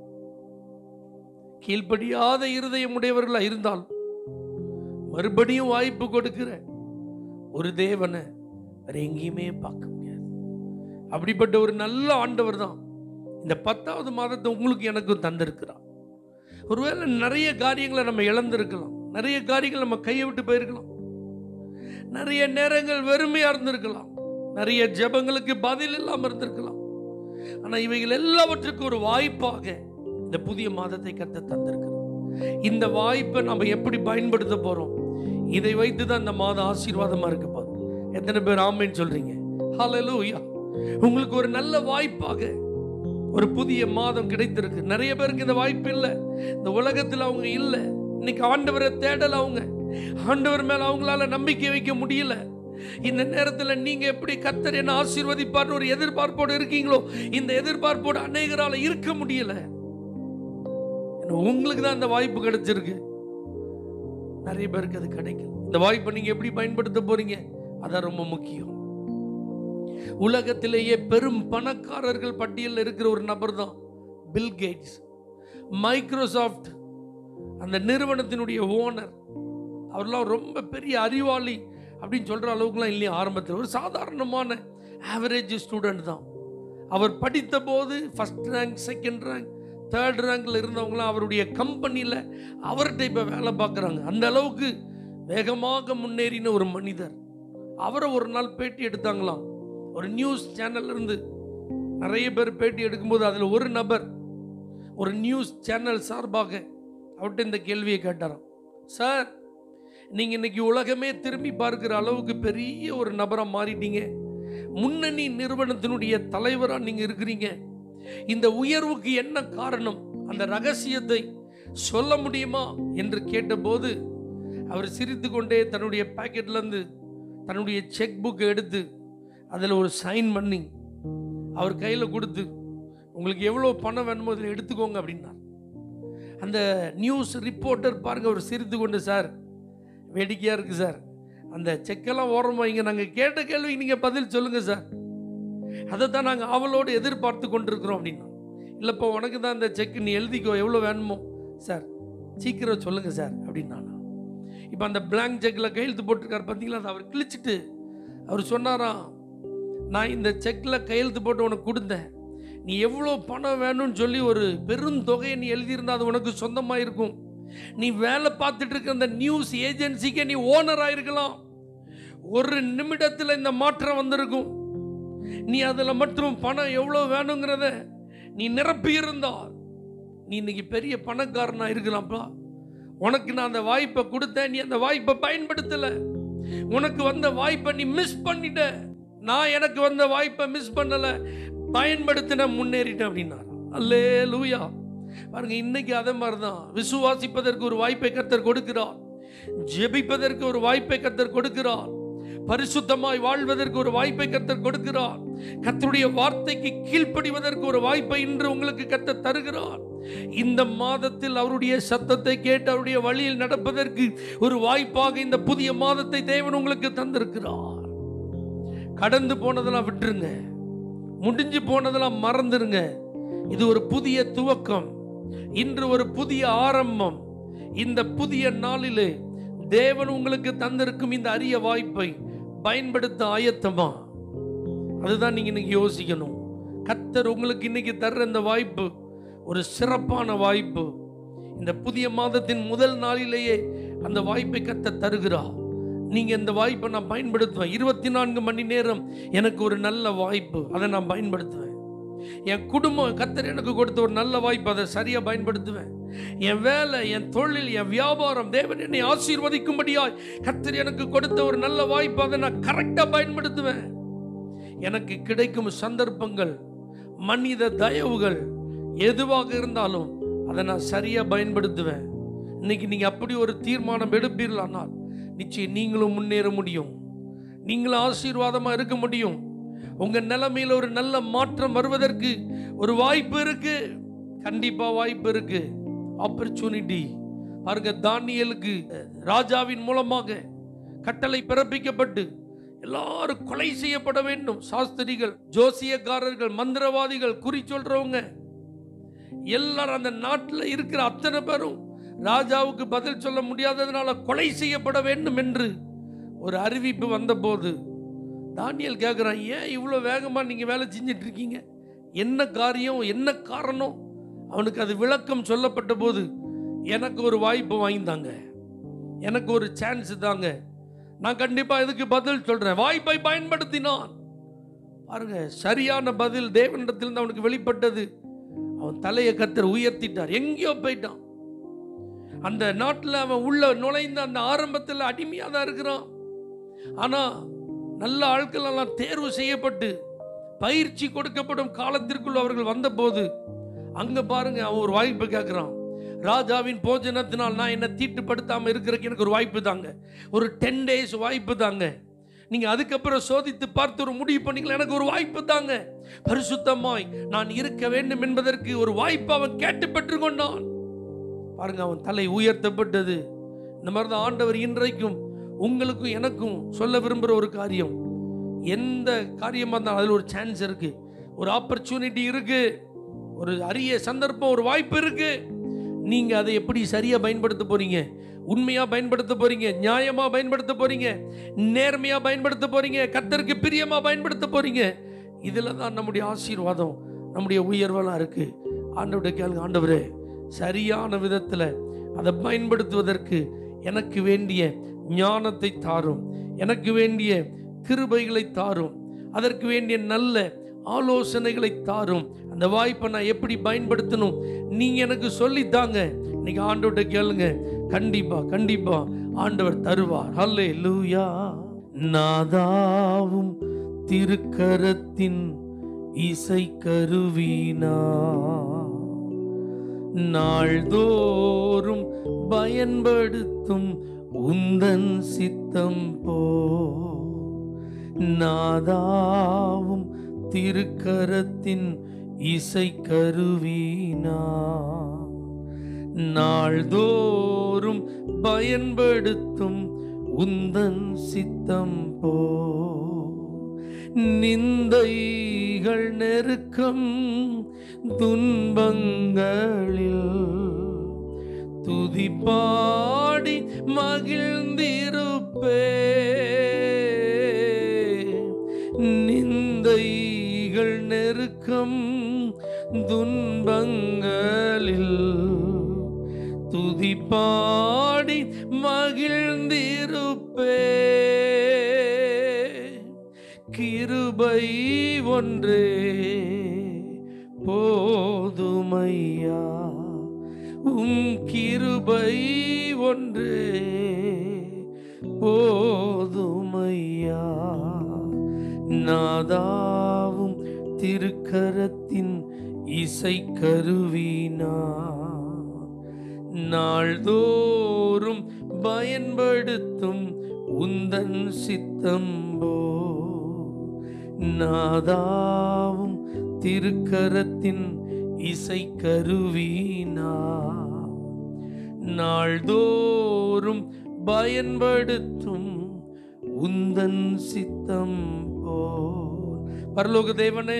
கீழ்ப்படியாத இருதயம் உடையவர்களா இருந்தால் மறுபடியும் வாய்ப்பு கொடுக்கிற ஒரு தேவனை வேற எங்கேயுமே பார்க்க முடியாது அப்படிப்பட்ட ஒரு நல்ல ஆண்டவர் தான் இந்த பத்தாவது மாதத்தை உங்களுக்கு எனக்கும் தந்திருக்கிறார் ஒருவேளை நிறைய காரியங்களை நம்ம இழந்திருக்கலாம் நிறைய காரியங்கள் நம்ம கையை விட்டு போயிருக்கலாம் நிறைய நேரங்கள் வெறுமையா இருந்திருக்கலாம் நிறைய ஜெபங்களுக்கு பதில் இல்லாம இருந்திருக்கலாம் ஆனா இவைகள் எல்லாவற்றுக்கும் ஒரு வாய்ப்பாக இந்த புதிய மாதத்தை கத்த தந்திருக்கிறோம் இந்த வாய்ப்பை நம்ம எப்படி பயன்படுத்த போறோம் இதை வைத்து தான் இந்த மாதம் ஆசீர்வாதமா இருக்க போகுது எத்தனை பேர் ஆமைன்னு சொல்றீங்க ஹalleluya உங்களுக்கு ஒரு நல்ல வாய்ப்பாக ஒரு புதிய மாதம் கிடைத்திருக்கு நிறைய பேருக்கு இந்த வாய்ப்பு இல்லை இந்த உலகத்தில் அவங்க இல்லை இன்னைக்கு ஆண்டவரை தேடல அவங்க ஆண்டவர் மேல அவங்களால நம்பிக்கை வைக்க முடியல இந்த நேரத்தில் நீங்க எப்படி கத்தர் என்ன ஆசீர்வதிப்பார்னு ஒரு எதிர்பார்ப்போடு இருக்கீங்களோ இந்த எதிர்பார்ப்போடு அநேகரால இருக்க முடியல ஏன்னா உங்களுக்கு தான் இந்த வாய்ப்பு கிடைச்சிருக்கு நிறைய பேருக்கு அது கிடைக்கல இந்த வாய்ப்பை நீங்க எப்படி பயன்படுத்த போறீங்க அதான் ரொம்ப முக்கியம் உலகத்திலேயே பெரும் பணக்காரர்கள் பட்டியலில் இருக்கிற ஒரு நபர் தான் பில் கேட்ஸ் மைக்ரோசாஃப்ட் அந்த நிறுவனத்தினுடைய ஓனர் அவர்லாம் ரொம்ப பெரிய அறிவாளி அப்படின்னு சொல்ற அளவுக்குலாம் இல்லையா ஆரம்பத்தில் ஒரு சாதாரணமான ஆவரேஜ் ஸ்டூடெண்ட் தான் அவர் படித்த போது first rank second rank third ரேங்க்ல இருந்தவங்களாம் அவருடைய கம்பெனியில் அவர்கிட்ட இப்போ வேலை பார்க்குறாங்க அந்த அளவுக்கு வேகமாக முன்னேறின ஒரு மனிதர் அவரை ஒரு நாள் பேட்டி எடுத்தாங்களாம் ஒரு நியூஸ் சேனல்ல இருந்து நிறைய பேர் பேட்டி எடுக்கும்போது அதில் ஒரு நபர் ஒரு நியூஸ் சேனல் சார்பாக அவர்கிட்ட இந்த கேள்வியை கேட்டாராம் சார் நீங்கள் இன்னைக்கு உலகமே திரும்பி பார்க்குற அளவுக்கு பெரிய ஒரு நபராக மாறிட்டீங்க முன்னணி நிறுவனத்தினுடைய தலைவராக நீங்கள் இருக்கிறீங்க இந்த உயர்வுக்கு என்ன காரணம் அந்த ரகசியத்தை சொல்ல முடியுமா என்று கேட்டபோது அவர் சிரித்து கொண்டே தன்னுடைய பாக்கெட்லேருந்து தன்னுடைய செக் புக்கை எடுத்து அதில் ஒரு சைன் பண்ணி அவர் கையில் கொடுத்து உங்களுக்கு எவ்வளோ பணம் வேணுமோ இதில் எடுத்துக்கோங்க அப்படின்னார் அந்த நியூஸ் ரிப்போர்ட்டர் பாருங்க அவர் சிரித்து கொண்டு சார் வேடிக்கையாக இருக்குது சார் அந்த செக்கெல்லாம் ஓரம் வைங்க நாங்கள் கேட்ட கேள்விக்கு நீங்கள் பதில் சொல்லுங்கள் சார் அதை தான் நாங்கள் ஆவலோடு எதிர்பார்த்து கொண்டிருக்கிறோம் அப்படின்னா இல்லைப்பா உனக்கு தான் அந்த செக் நீ எழுதிக்கோ எவ்வளோ வேணுமோ சார் சீக்கிரம் சொல்லுங்கள் சார் அப்படின்னா இப்போ அந்த பிளாங்க் செக்கில் கையெழுத்து போட்டிருக்காரு பார்த்தீங்களா அதை அவர் கிழிச்சிட்டு அவர் சொன்னாராம் நான் இந்த செக்கில் கையெழுத்து போட்டு உனக்கு கொடுத்தேன் நீ எவ்வளோ பணம் வேணும்னு சொல்லி ஒரு பெரும் தொகையை நீ எழுதியிருந்தா அது உனக்கு சொந்தமாக இருக்கும் நீ வேலை பார்த்துட்டு இருக்க அந்த நியூஸ் ஏஜென்சிக்கே நீ ஓனராக இருக்கலாம் ஒரு நிமிடத்தில் இந்த மாற்றம் வந்திருக்கும் நீ அதில் மட்டும் பணம் எவ்வளோ வேணுங்கிறத நீ நிரப்பி இருந்தால் நீ இன்னைக்கு பெரிய பணக்காரனா இருக்கலாம்ப்பா உனக்கு நான் அந்த வாய்ப்பை கொடுத்தேன் நீ அந்த வாய்ப்பை பயன்படுத்தலை உனக்கு வந்த வாய்ப்பை நீ மிஸ் பண்ணிட்ட நான் எனக்கு வந்த வாய்ப்பை மிஸ் பண்ணலை பயன்படுத்தின முன்னேறிட்டேன் அப்படின்னார் அல்லே லூயா பாருங்க இன்னைக்கு அதே மாதிரி தான் விசுவாசிப்பதற்கு ஒரு வாய்ப்பை கத்தர் கொடுக்கிறார் ஜெபிப்பதற்கு ஒரு வாய்ப்பை கத்தர் கொடுக்கிறார் பரிசுத்தமாய் வாழ்வதற்கு ஒரு வாய்ப்பை கத்தர் கொடுக்கிறார் கத்தருடைய வார்த்தைக்கு கீழ்ப்படிவதற்கு ஒரு வாய்ப்பை இன்று உங்களுக்கு கத்தர் தருகிறார் இந்த மாதத்தில் அவருடைய சத்தத்தை கேட்டு அவருடைய வழியில் நடப்பதற்கு ஒரு வாய்ப்பாக இந்த புதிய மாதத்தை தேவன் உங்களுக்கு தந்திருக்கிறார் கடந்து போனதெல்லாம் விட்டுருங்க முடிஞ்சு போனதெல்லாம் மறந்துருங்க இது ஒரு புதிய துவக்கம் இன்று ஒரு புதிய ஆரம்பம் இந்த புதிய நாளிலே தேவன் உங்களுக்கு தந்திருக்கும் இந்த அரிய வாய்ப்பை பயன்படுத்த ஆயத்தமா அதுதான் நீங்க இன்னைக்கு யோசிக்கணும் கத்தர் உங்களுக்கு இன்னைக்கு தர்ற இந்த வாய்ப்பு ஒரு சிறப்பான வாய்ப்பு இந்த புதிய மாதத்தின் முதல் நாளிலேயே அந்த வாய்ப்பை கத்த தருகிறார் நீங்க இந்த வாய்ப்பை நான் பயன்படுத்துவேன் இருபத்தி நான்கு மணி நேரம் எனக்கு ஒரு நல்ல வாய்ப்பு அதை நான் பயன்படுத்துவேன் என் குடும்பம் கத்தர் எனக்கு கொடுத்த ஒரு நல்ல வாய்ப்பு அதை சரியா பயன்படுத்துவேன் என் வேலை என் தொழில் என் வியாபாரம் தேவன் என்னை ஆசீர்வதிக்கும்படியாய் கத்தர் எனக்கு கொடுத்த ஒரு நல்ல வாய்ப்பு அதை நான் கரெக்டாக பயன்படுத்துவேன் எனக்கு கிடைக்கும் சந்தர்ப்பங்கள் மனித தயவுகள் எதுவாக இருந்தாலும் அதை நான் சரியாக பயன்படுத்துவேன் இன்னைக்கு நீங்கள் அப்படி ஒரு தீர்மானம் எடுப்பீர்களானால் நிச்சயம் நீங்களும் முன்னேற முடியும் நீங்களும் ஆசீர்வாதமாக இருக்க முடியும் உங்கள் நிலைமையில் ஒரு நல்ல மாற்றம் வருவதற்கு ஒரு வாய்ப்பு இருக்கு கண்டிப்பாக வாய்ப்பு இருக்கு ஆப்பர்ச்சுனிட்டி பாருங்க தானியலுக்கு ராஜாவின் மூலமாக கட்டளை பிறப்பிக்கப்பட்டு எல்லாரும் கொலை செய்யப்பட வேண்டும் சாஸ்திரிகள் ஜோசியக்காரர்கள் மந்திரவாதிகள் குறி சொல்றவங்க எல்லாரும் அந்த நாட்டில் இருக்கிற அத்தனை பேரும் ராஜாவுக்கு பதில் சொல்ல முடியாததுனால கொலை செய்யப்பட வேண்டும் என்று ஒரு அறிவிப்பு வந்தபோது தானியல் கேட்குறான் ஏன் இவ்வளோ வேகமாக நீங்கள் வேலை செஞ்சிட்டு இருக்கீங்க என்ன காரியம் என்ன காரணம் அவனுக்கு அது விளக்கம் சொல்லப்பட்ட போது எனக்கு ஒரு வாய்ப்பு வாங்கித்தாங்க எனக்கு ஒரு சான்ஸ் தாங்க நான் கண்டிப்பாக இதுக்கு பதில் சொல்கிறேன் வாய்ப்பை பயன்படுத்தினான் பாருங்க சரியான பதில் தேவனிடத்திலிருந்து அவனுக்கு வெளிப்பட்டது அவன் தலையை கத்தர் உயர்த்திட்டார் எங்கேயோ போயிட்டான் அந்த நாட்டில் அவன் உள்ள நுழைந்த அந்த ஆரம்பத்தில் அடிமையாக தான் இருக்கிறான் ஆனால் நல்ல ஆட்கள் எல்லாம் தேர்வு செய்யப்பட்டு பயிற்சி கொடுக்கப்படும் காலத்திற்குள் அவர்கள் வந்தபோது அங்க பாருங்க அவன் ஒரு வாய்ப்பு கேட்குறான் ராஜாவின் போஜனத்தினால் நான் என்ன தீட்டுப்படுத்தாமல் இருக்கிறதுக்கு எனக்கு ஒரு வாய்ப்பு தாங்க ஒரு டென் டேஸ் வாய்ப்பு தாங்க நீங்கள் அதுக்கப்புறம் சோதித்து பார்த்து ஒரு முடிவு பண்ணீங்களா எனக்கு ஒரு வாய்ப்பு தாங்க பரிசுத்தமாய் நான் இருக்க வேண்டும் என்பதற்கு ஒரு வாய்ப்பு அவன் கேட்டு பெற்றுக்கொண்டான் பாருங்க அவன் தலை உயர்த்தப்பட்டது இந்த மாதிரி தான் ஆண்டவர் இன்றைக்கும் உங்களுக்கும் எனக்கும் சொல்ல விரும்புகிற ஒரு காரியம் எந்த காரியமாக இருந்தாலும் அதில் ஒரு சான்ஸ் இருக்கு ஒரு ஆப்பர்ச்சுனிட்டி இருக்கு ஒரு அரிய சந்தர்ப்பம் ஒரு வாய்ப்பு இருக்கு நீங்க அதை எப்படி சரியா பயன்படுத்த போறீங்க உண்மையா பயன்படுத்த போறீங்க நியாயமா பயன்படுத்த போறீங்க நேர்மையா பயன்படுத்த போறீங்க கத்தருக்கு பிரியமா பயன்படுத்த போறீங்க இதுல தான் நம்முடைய ஆசீர்வாதம் நம்முடைய உயர்வெல்லாம் இருக்கு ஆண்டவருடைய கேளுங்க ஆண்டவரே சரியான விதத்தில் அதை பயன்படுத்துவதற்கு எனக்கு வேண்டிய ஞானத்தை தாரும் எனக்கு வேண்டிய கிருபைகளை தாரும் அதற்கு வேண்டிய நல்ல ஆலோசனைகளை தாரும் அந்த வாய்ப்பை நான் எப்படி பயன்படுத்தணும் நீங்க எனக்கு சொல்லித்தாங்க இன்னைக்கு ஆண்டவர்கிட்ட கேளுங்க கண்டிப்பா கண்டிப்பா ஆண்டவர் தருவார் ஹல்லே லூயா நாதாவும் திருக்கரத்தின் இசை கருவினா நாள்தோறும் பயன்படுத்தும் உந்தன் சித்தம் போ நாதாவும் திருக்கரத்தின் இசை கருவினா நாள்தோறும் பயன்படுத்தும் உந்தன் சித்தம் போ நிந்தைகள் நெருக்கம் துன்பங்களில் துதிப்பாடி மகிழ்ந்திருப்பே நிந்தைகள் நெருக்கம் துன்பங்களில் துதிப்பாடி மகிழ்ந்திருப்பே கிருபை ஒன்றே போதுமையா உம் கிருபை ஒன்றே போதுமையா நாதாவும் திருக்கரத்தின் இசை கருவினா நாள்தோறும் பயன்படுத்தும் உந்தன் சித்தம்போ நாதாவும் திருக்கரத்தின் இசை கருவினா நாள்தோறும் பயன்படுத்தும் உந்தன் சித்தம் போ பரலோக தேவனே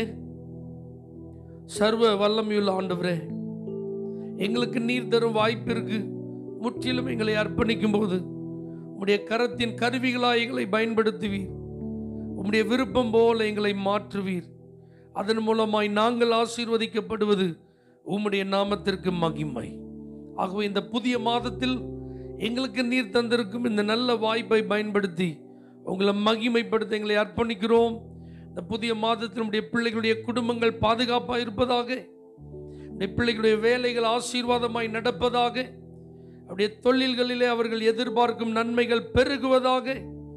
சர்வ வல்லமையுள்ள ஆண்டவரே எங்களுக்கு நீர் தரும் வாய்ப்பு இருக்கு முற்றிலும் எங்களை அர்ப்பணிக்கும் போது உம்முடைய கரத்தின் கருவிகளாய் எங்களை பயன்படுத்துவீர் உம்முடைய விருப்பம் போல எங்களை மாற்றுவீர் அதன் மூலமாய் நாங்கள் ஆசீர்வதிக்கப்படுவது உம்முடைய நாமத்திற்கு மகிமை ஆகவே இந்த புதிய மாதத்தில் எங்களுக்கு நீர் தந்திருக்கும் இந்த நல்ல வாய்ப்பை பயன்படுத்தி உங்களை மகிமைப்படுத்த எங்களை அர்ப்பணிக்கிறோம் இந்த புதிய மாதத்தில் நம்முடைய பிள்ளைகளுடைய குடும்பங்கள் பாதுகாப்பாக இருப்பதாக நம்முடைய பிள்ளைகளுடைய வேலைகள் ஆசீர்வாதமாய் நடப்பதாக அப்படியே தொழில்களிலே அவர்கள் எதிர்பார்க்கும் நன்மைகள் பெருகுவதாக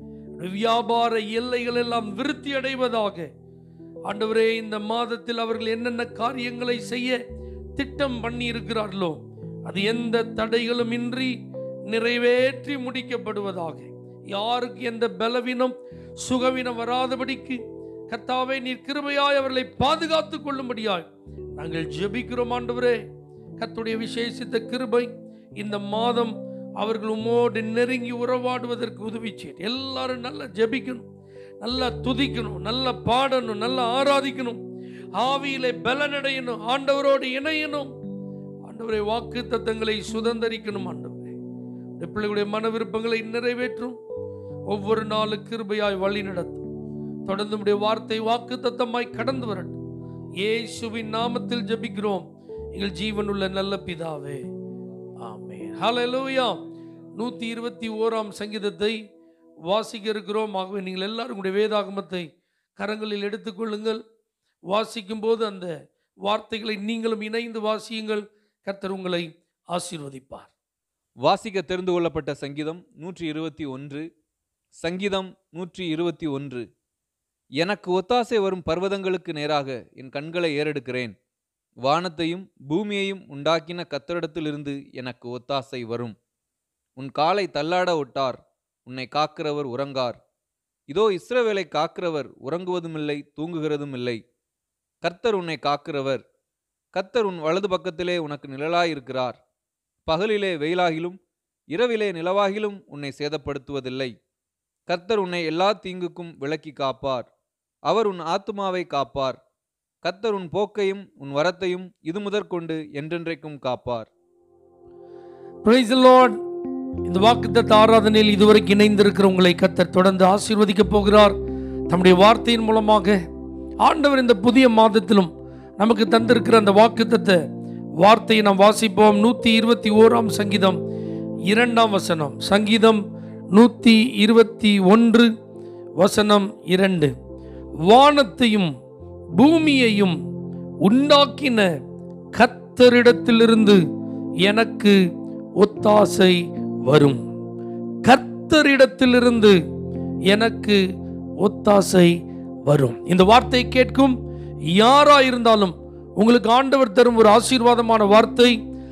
வியாபார எல்லைகள் எல்லாம் விருத்தி அடைவதாக ஆண்டவரே இந்த மாதத்தில் அவர்கள் என்னென்ன காரியங்களை செய்ய திட்டம் பண்ணி இருக்கிறார்களோ அது எந்த தடைகளும் இன்றி நிறைவேற்றி முடிக்கப்படுவதாக யாருக்கு எந்த பலவீனம் சுகவீனம் வராதபடிக்கு கர்த்தாவே நீர் கிருபையாய் அவர்களை பாதுகாத்துக் கொள்ளும்படியாய் நாங்கள் ஜெபிக்கிறோம் ஆண்டவரே கர்த்தருடைய விசேஷித்த கிருபை இந்த மாதம் அவர்கள் உம்மோடு நெருங்கி உறவாடுவதற்கு உதவி செய்யும் எல்லாரும் நல்லா ஜெபிக்கணும் நல்லா துதிக்கணும் நல்லா பாடணும் நல்லா ஆராதிக்கணும் ஆவியிலே பலனடையணும் ஆண்டவரோடு இணையணும் ஆண்டவரை வாக்கு தத்தங்களை சுதந்தரிக்கணும் ஆண்டவரே இந்த பிள்ளைகளுடைய மன விருப்பங்களை நிறைவேற்றும் ஒவ்வொரு நாளும் கிருபையாய் வழி நடத்தும் தொடர்ந்து உம்முடைய வார்த்தை வாக்கு தத்தமாய் கடந்து வரட்டும் இயேசுவின் நாமத்தில் ஜெபிக்கிறோம் எங்கள் ஜீவனுள்ள நல்ல பிதாவே ஆமே ஹalleluya நூற்றி இருபத்தி ஓராம் சங்கீதத்தை வாசிக்க இருக்கிறோம் ஆகவே நீங்கள் எல்லாரும் உங்களுடைய வேதாகமத்தை கரங்களில் எடுத்துக்கொள்ளுங்கள் வாசிக்கும் போது அந்த வார்த்தைகளை நீங்களும் இணைந்து வாசியுங்கள் கர்த்தர் உங்களை ஆசீர்வதிப்பார் வாசிக்க தெரிந்து கொள்ளப்பட்ட சங்கீதம் நூற்றி இருபத்தி ஒன்று சங்கீதம் நூற்றி இருபத்தி ஒன்று எனக்கு ஒத்தாசை வரும் பர்வதங்களுக்கு நேராக என் கண்களை ஏறெடுக்கிறேன் வானத்தையும் பூமியையும் உண்டாக்கின கத்தரிடத்திலிருந்து எனக்கு ஒத்தாசை வரும் உன் காலை தள்ளாட விட்டார் உன்னை காக்கிறவர் உறங்கார் இதோ இஸ்ரவேலை காக்கிறவர் உறங்குவதுமில்லை தூங்குகிறதும் இல்லை கர்த்தர் உன்னை காக்கிறவர் கர்த்தர் உன் வலது பக்கத்திலே உனக்கு நிழலாயிருக்கிறார் பகலிலே வெயிலாகிலும் இரவிலே நிலவாகிலும் உன்னை சேதப்படுத்துவதில்லை கர்த்தர் உன்னை எல்லா தீங்குக்கும் விலக்கி காப்பார் அவர் உன் ஆத்துமாவை காப்பார் கர்த்தர் உன் போக்கையும் உன் வரத்தையும் இது முதற்கொண்டு என்றென்றைக்கும் காப்பார் Praise the Lord இந்த வாக்குத்தத்த ஆராதனையில் இதுவரைக்கும் இணைந்திருக்கிற உங்களை கத்தர் தொடர்ந்து ஆசீர்வதிக்க போகிறார் தம்முடைய வார்த்தையின் மூலமாக ஆண்டவர் இந்த புதிய மாதத்திலும் நமக்கு தந்திருக்கிற அந்த வாக்குத்தத்த வார்த்தையை நாம் வாசிப்போம் நூற்றி இருபத்தி ஓராம் சங்கீதம் இரண்டாம் வசனம் சங்கீதம் நூற்றி இருபத்தி ஒன்று வசனம் இரண்டு வானத்தையும் பூமியையும் உண்டாக்கின கர்த்தரிடத்திலிருந்து எனக்கு ஒத்தாசை வரும் கர்த்தரிடத்திலிருந்து எனக்கு ஒத்தாசை வரும் இந்த வார்த்தை கேட்கும் யாரா இருந்தாலும் உங்களுக்கு ஆண்டவர் தரும் ஒரு ஆசீர்வாதமான வார்த்தை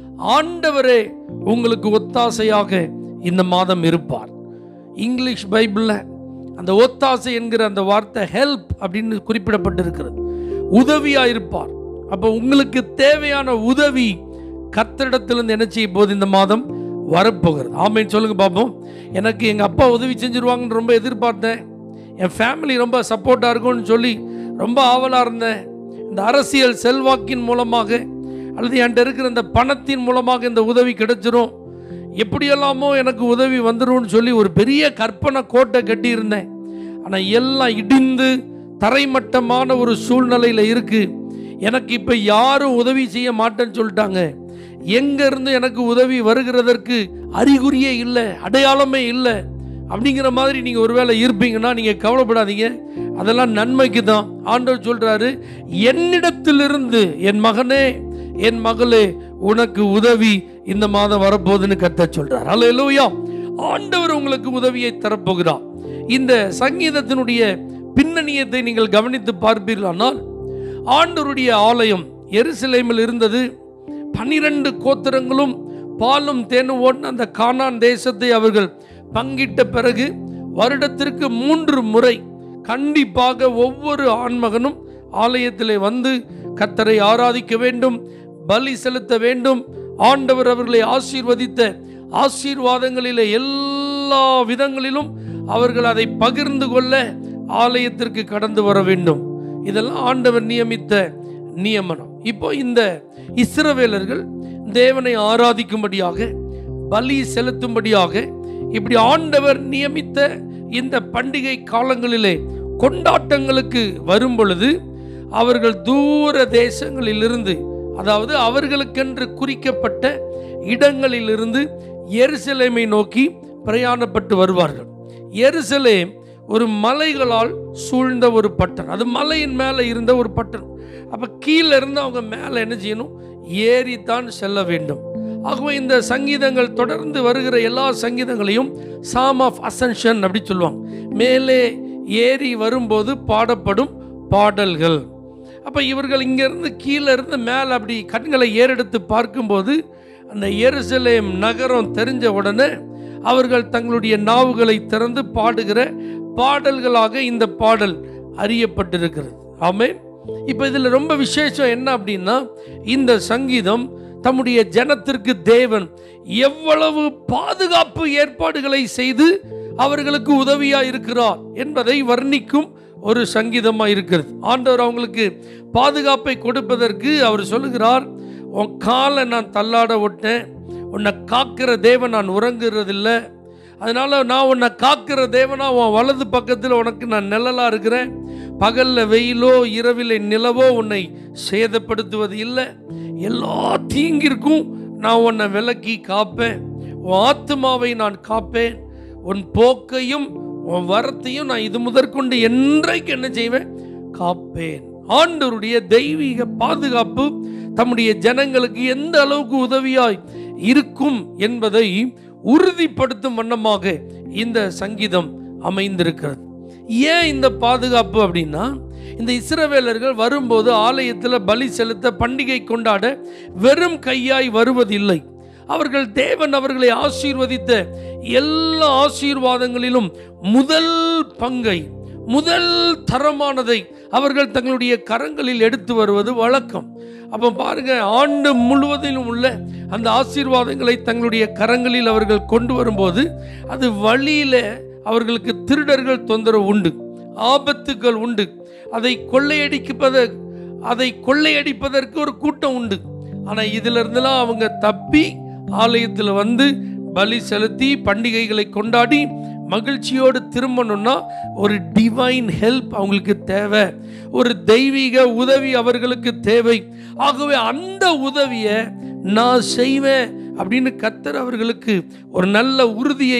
ஆண்டவரே உங்களுக்கு ஒத்தாசையாக இந்த மாதம் இருப்பார் இங்கிலீஷ் பைபிளில் அந்த ஒத்தாசை என்கிற அந்த வார்த்தை ஹெல்ப் அப்படின்னு குறிப்பிடப்பட்டிருக்கிறது உதவியா இருப்பார் அப்போ உங்களுக்கு தேவையான உதவி கர்த்தரிடத்திலிருந்து என்ன செய்ய போகுது இந்த மாதம் வரப்போகிறது ஆமைன்னு சொல்லுங்க பார்ப்போம் எனக்கு எங்கள் அப்பா உதவி செஞ்சிருவாங்கன்னு ரொம்ப எதிர்பார்த்தேன் என் ஃபேமிலி ரொம்ப சப்போர்ட்டாக இருக்கும்னு சொல்லி ரொம்ப ஆவலாக இருந்தேன் இந்த அரசியல் செல்வாக்கின் மூலமாக அல்லது என்கிட்ட இருக்கிற இந்த பணத்தின் மூலமாக இந்த உதவி கிடைச்சிரும் எப்படியெல்லாமோ எனக்கு உதவி வந்துரும்னு சொல்லி ஒரு பெரிய கற்பனை கோட்டை கட்டியிருந்தேன் ஆனால் எல்லாம் இடிந்து தரைமட்டமான ஒரு சூழ்நிலையில் இருக்கு எனக்கு இப்போ யாரும் உதவி செய்ய மாட்டேன்னு சொல்லிட்டாங்க எங்க இருந்து எனக்கு உதவி வருகிறதற்கு அறிகுறியே இல்லை அடையாளமே இல்லை அப்படிங்கிற மாதிரி நீங்கள் ஒருவேளை இருப்பீங்கன்னா நீங்கள் கவலைப்படாதீங்க அதெல்லாம் நன்மைக்கு தான் ஆண்டவர் சொல்றாரு என்னிடத்திலிருந்து என் மகனே என் மகளே உனக்கு உதவி இந்த மாதம் வரப்போகுதுன்னு கத்த சொல்றார் அல்ல ஆண்டவர் உங்களுக்கு உதவியை தரப்போகிறார் இந்த சங்கீதத்தினுடைய பின்னணியத்தை நீங்கள் கவனித்து பார்ப்பீர்களானால் ஆண்டவருடைய ஆலயம் எருசலேமில் இருந்தது பனிரெண்டு கோத்திரங்களும் பாலும் தேனும் ஓடின அந்த கானான் தேசத்தை அவர்கள் பங்கிட்ட பிறகு வருடத்திற்கு மூன்று முறை கண்டிப்பாக ஒவ்வொரு ஆண்மகனும் ஆலயத்திலே வந்து கத்தரை ஆராதிக்க வேண்டும் பலி செலுத்த வேண்டும் ஆண்டவர் அவர்களை ஆசீர்வதித்த ஆசீர்வாதங்களிலே எல்லா விதங்களிலும் அவர்கள் அதை பகிர்ந்து கொள்ள ஆலயத்திற்கு கடந்து வர வேண்டும் இதெல்லாம் ஆண்டவர் நியமித்த நியமனம் இப்போ இந்த இஸ்ரவேலர்கள் தேவனை ஆராதிக்கும்படியாக பலி செலுத்தும்படியாக இப்படி ஆண்டவர் நியமித்த இந்த பண்டிகை காலங்களிலே கொண்டாட்டங்களுக்கு வரும் பொழுது அவர்கள் தூர தேசங்களிலிருந்து அதாவது அவர்களுக்கென்று குறிக்கப்பட்ட இடங்களிலிருந்து எருசலேமை நோக்கி பிரயாணப்பட்டு வருவார்கள் எருசலேம் ஒரு மலைகளால் சூழ்ந்த ஒரு பட்டணம் அது மலையின் மேலே இருந்த ஒரு பட்டணம் அப்போ கீழே இருந்து அவங்க மேலே என்ன செய்யணும் ஏறித்தான் செல்ல வேண்டும் ஆகவே இந்த சங்கீதங்கள் தொடர்ந்து வருகிற எல்லா சங்கீதங்களையும் சாம் ஆஃப் அசன்ஷன் அப்படி சொல்லுவாங்க மேலே ஏறி வரும்போது பாடப்படும் பாடல்கள் அப்போ இவர்கள் இங்கேருந்து கீழே இருந்து மேலே அப்படி கண்களை ஏறெடுத்து பார்க்கும்போது அந்த எருசலேம் நகரம் தெரிஞ்ச உடனே அவர்கள் தங்களுடைய நாவுகளை திறந்து பாடுகிற பாடல்களாக இந்த பாடல் அறியப்பட்டிருக்கிறது ஆமே இப்போ இதில் ரொம்ப விசேஷம் என்ன அப்படின்னா இந்த சங்கீதம் தம்முடைய ஜனத்திற்கு தேவன் எவ்வளவு பாதுகாப்பு ஏற்பாடுகளை செய்து அவர்களுக்கு உதவியா இருக்கிறார் என்பதை வர்ணிக்கும் ஒரு சங்கீதமாக இருக்கிறது ஆண்டவர் அவங்களுக்கு பாதுகாப்பை கொடுப்பதற்கு அவர் சொல்லுகிறார் உன் காலை நான் தள்ளாட விட்டேன் உன்னை காக்கிற தேவன் நான் உறங்குறதில்லை அதனால நான் உன்னை காக்கிற தேவனா உன் வலது பக்கத்தில் உனக்கு நான் நிழலாக இருக்கிறேன் பகலில் வெயிலோ இரவில் நிலவோ உன்னை சேதப்படுத்துவது இல்லை எல்லா தீங்கிற்கும் நான் உன்னை விலக்கி காப்பேன் உன் ஆத்மாவை நான் காப்பேன் உன் போக்கையும் உன் வரத்தையும் நான் இது முதற்கொண்டு என்றைக்கு என்ன செய்வேன் காப்பேன் ஆண்டவருடைய தெய்வீக பாதுகாப்பு தம்முடைய ஜனங்களுக்கு எந்த அளவுக்கு உதவியாய் இருக்கும் என்பதை உறுதிப்படுத்தும் வண்ணமாக இந்த சங்கீதம் அமைந்திருக்கிறது ஏன் இந்த பாதுகாப்பு அப்படின்னா இந்த இஸ்ரவேலர்கள் வரும்போது ஆலயத்தில் பலி செலுத்த பண்டிகை கொண்டாட வெறும் கையாய் வருவதில்லை அவர்கள் தேவன் அவர்களை ஆசீர்வதித்த எல்லா ஆசீர்வாதங்களிலும் முதல் பங்கை முதல் தரமானதை அவர்கள் தங்களுடைய கரங்களில் எடுத்து வருவது வழக்கம் அப்போ பாருங்க ஆண்டு முழுவதிலும் உள்ள அந்த ஆசீர்வாதங்களை தங்களுடைய கரங்களில் அவர்கள் கொண்டு வரும்போது அது வழியில அவர்களுக்கு திருடர்கள் தொந்தரவு உண்டு ஆபத்துகள் உண்டு அதை கொள்ளையடிப்பத அதை கொள்ளையடிப்பதற்கு ஒரு கூட்டம் உண்டு ஆனால் இதுல இருந்தெல்லாம் அவங்க தப்பி ஆலயத்தில் வந்து பலி செலுத்தி பண்டிகைகளை கொண்டாடி மகிழ்ச்சியோடு திரும்பணும்னா ஒரு டிவைன் ஹெல்ப் அவங்களுக்கு தேவை ஒரு தெய்வீக உதவி அவர்களுக்கு தேவை ஆகவே அந்த உதவியை நான் செய்வேன் அப்படின்னு கத்தர் அவர்களுக்கு ஒரு நல்ல உறுதியை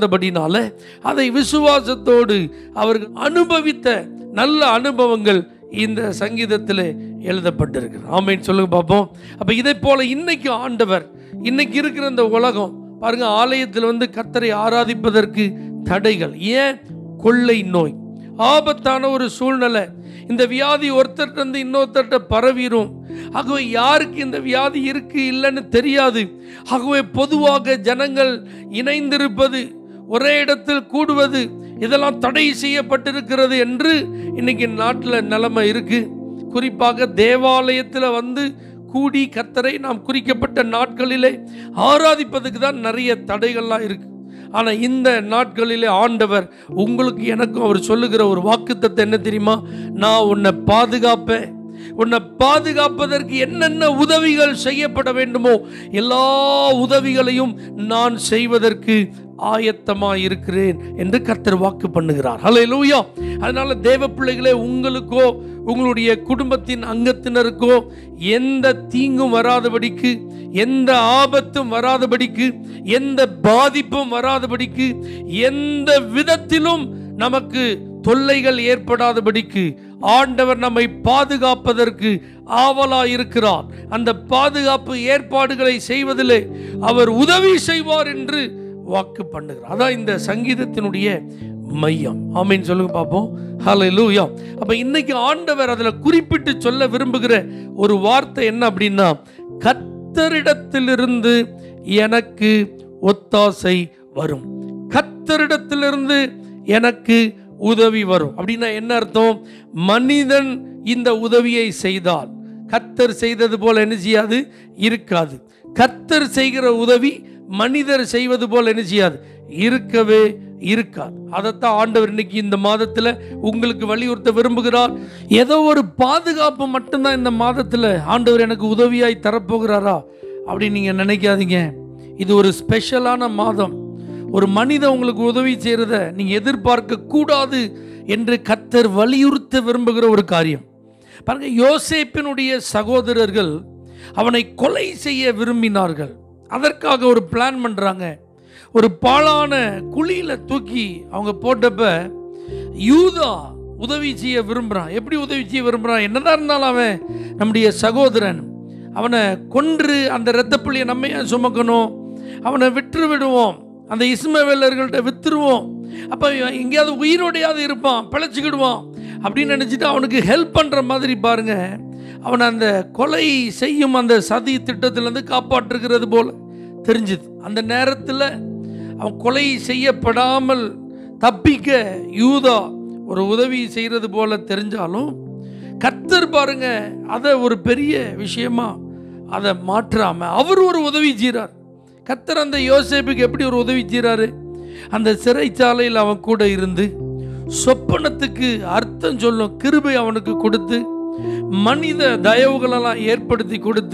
கொடுத்திருந்தபடினால அதை விசுவாசத்தோடு அவர்கள் அனுபவித்த நல்ல அனுபவங்கள் இந்த சங்கீதத்தில் எழுதப்பட்டிருக்கு ஆமேன்னு சொல்லுங்க பார்ப்போம் அப்போ இதை போல இன்னைக்கு ஆண்டவர் இன்னைக்கு இருக்கிற இந்த உலகம் பாருங்க ஆலயத்தில் வந்து கர்த்தரை ஆராதிப்பதற்கு தடைகள் ஏன் கொள்ளை நோய் ஆபத்தான ஒரு சூழ்நிலை இந்த வியாதி ஒருத்தர்ட்ட இருந்து இன்னொருத்தர்ட்ட பரவிடும் ஆகவே யாருக்கு இந்த வியாதி இருக்கு இல்லைன்னு தெரியாது ஆகவே பொதுவாக ஜனங்கள் இணைந்திருப்பது ஒரே இடத்தில் கூடுவது இதெல்லாம் தடை செய்யப்பட்டிருக்கிறது என்று இன்னைக்கு நாட்டில் நிலைமை இருக்கு குறிப்பாக தேவாலயத்தில் வந்து கூடி கத்தரை நாம் குறிக்கப்பட்ட நாட்களிலே ஆராதிப்பதுக்கு தான் நிறைய தடைகள்லாம் இருக்கு ஆனால் இந்த நாட்களிலே ஆண்டவர் உங்களுக்கு எனக்கும் அவர் சொல்லுகிற ஒரு வாக்குத்தத்தை என்ன தெரியுமா நான் உன்னை பாதுகாப்பேன் உன்னை பாதுகாப்பதற்கு என்னென்ன உதவிகள் செய்யப்பட வேண்டுமோ எல்லா உதவிகளையும் நான் செய்வதற்கு ஆயத்தமாக இருக்கிறேன் என்று கர்த்தர் வாக்கு பண்ணுகிறார் ஹலே லூயா அதனால தேவ பிள்ளைகளே உங்களுக்கோ உங்களுடைய குடும்பத்தின் அங்கத்தினருக்கோ எந்த தீங்கும் வராதபடிக்கு எந்த ஆபத்தும் வராதபடிக்கு எந்த பாதிப்பும் வராதபடிக்கு எந்த விதத்திலும் நமக்கு தொல்லைகள் ஏற்படாதபடிக்கு ஆண்டவர் நம்மை பாதுகாப்பதற்கு ஆவலா இருக்கிறார் அந்த பாதுகாப்பு ஏற்பாடுகளை செய்வதிலே அவர் உதவி செய்வார் என்று வாக்கு பண்ணுகிறார் அதான் இந்த சங்கீதத்தினுடைய மையம் ஆமீன் சொல்லுங்க பார்ப்போம் ஹalleluya அப்ப இன்னைக்கு ஆண்டவர் அதுல குறிப்பிட்டு சொல்ல விரும்புகிற ஒரு வார்த்தை என்ன அப்படின்னா கத்தரிடத்திலிருந்து எனக்கு ஒத்தாசை வரும் கத்தரிடத்திலிருந்து எனக்கு உதவி வரும் அப்படின்னா என்ன அர்த்தம் மனிதன் இந்த உதவியை செய்தால் கத்தர் செய்தது போல என்ன செய்யாது இருக்காது கத்தர் செய்கிற உதவி மனிதர் செய்வது போல என்ன செய்யாது இருக்கவே இருக்காது அதைத்தான் ஆண்டவர் இன்னைக்கு இந்த மாதத்தில் உங்களுக்கு வலியுறுத்த விரும்புகிறார் ஏதோ ஒரு பாதுகாப்பு மட்டும்தான் இந்த மாதத்தில் ஆண்டவர் எனக்கு உதவியாய் தரப்போகிறாரா அப்படின்னு நீங்கள் நினைக்காதீங்க இது ஒரு ஸ்பெஷலான மாதம் ஒரு மனிதன் உங்களுக்கு உதவி செய்கிறத நீங்கள் எதிர்பார்க்க கூடாது என்று கத்தர் வலியுறுத்த விரும்புகிற ஒரு காரியம் பாருங்க யோசேப்பினுடைய சகோதரர்கள் அவனை கொலை செய்ய விரும்பினார்கள் அதற்காக ஒரு பிளான் பண்ணுறாங்க ஒரு பாழான குழியில் தூக்கி அவங்க போட்டப்ப யூதா உதவி செய்ய விரும்புகிறான் எப்படி உதவி செய்ய விரும்புகிறான் என்னதான் இருந்தாலும் அவன் நம்முடைய சகோதரன் அவனை கொன்று அந்த இரத்தப்புள்ளியை நம்ம ஏன் சுமக்கணும் அவனை விற்று விடுவோம் அந்த இஸ்மவேலர்கள்ட்ட வித்துருவோம் அப்போ எங்கேயாவது உயிரோடையாவது இருப்பான் பிழைச்சிக்கிடுவான் அப்படின்னு நினச்சிட்டு அவனுக்கு ஹெல்ப் பண்ணுற மாதிரி பாருங்க அவனை அந்த கொலை செய்யும் அந்த சதி திட்டத்திலேருந்து காப்பாற்றுகிறது போல தெரிஞ்சுது அந்த நேரத்தில் அவன் கொலை செய்யப்படாமல் தப்பிக்க யூதா ஒரு உதவி செய்கிறது போல தெரிஞ்சாலும் கர்த்தர் பாருங்க அதை ஒரு பெரிய விஷயமா அதை மாற்றாம அவர் ஒரு உதவி செய்கிறார் கர்த்தர் அந்த யோசேப்புக்கு எப்படி ஒரு உதவி செய்கிறாரு அந்த சிறைச்சாலையில் அவன் கூட இருந்து சொப்பனத்துக்கு அர்த்தம் சொல்லும் கிருபை அவனுக்கு கொடுத்து மனித தயவுகளெல்லாம் ஏற்படுத்தி கொடுத்து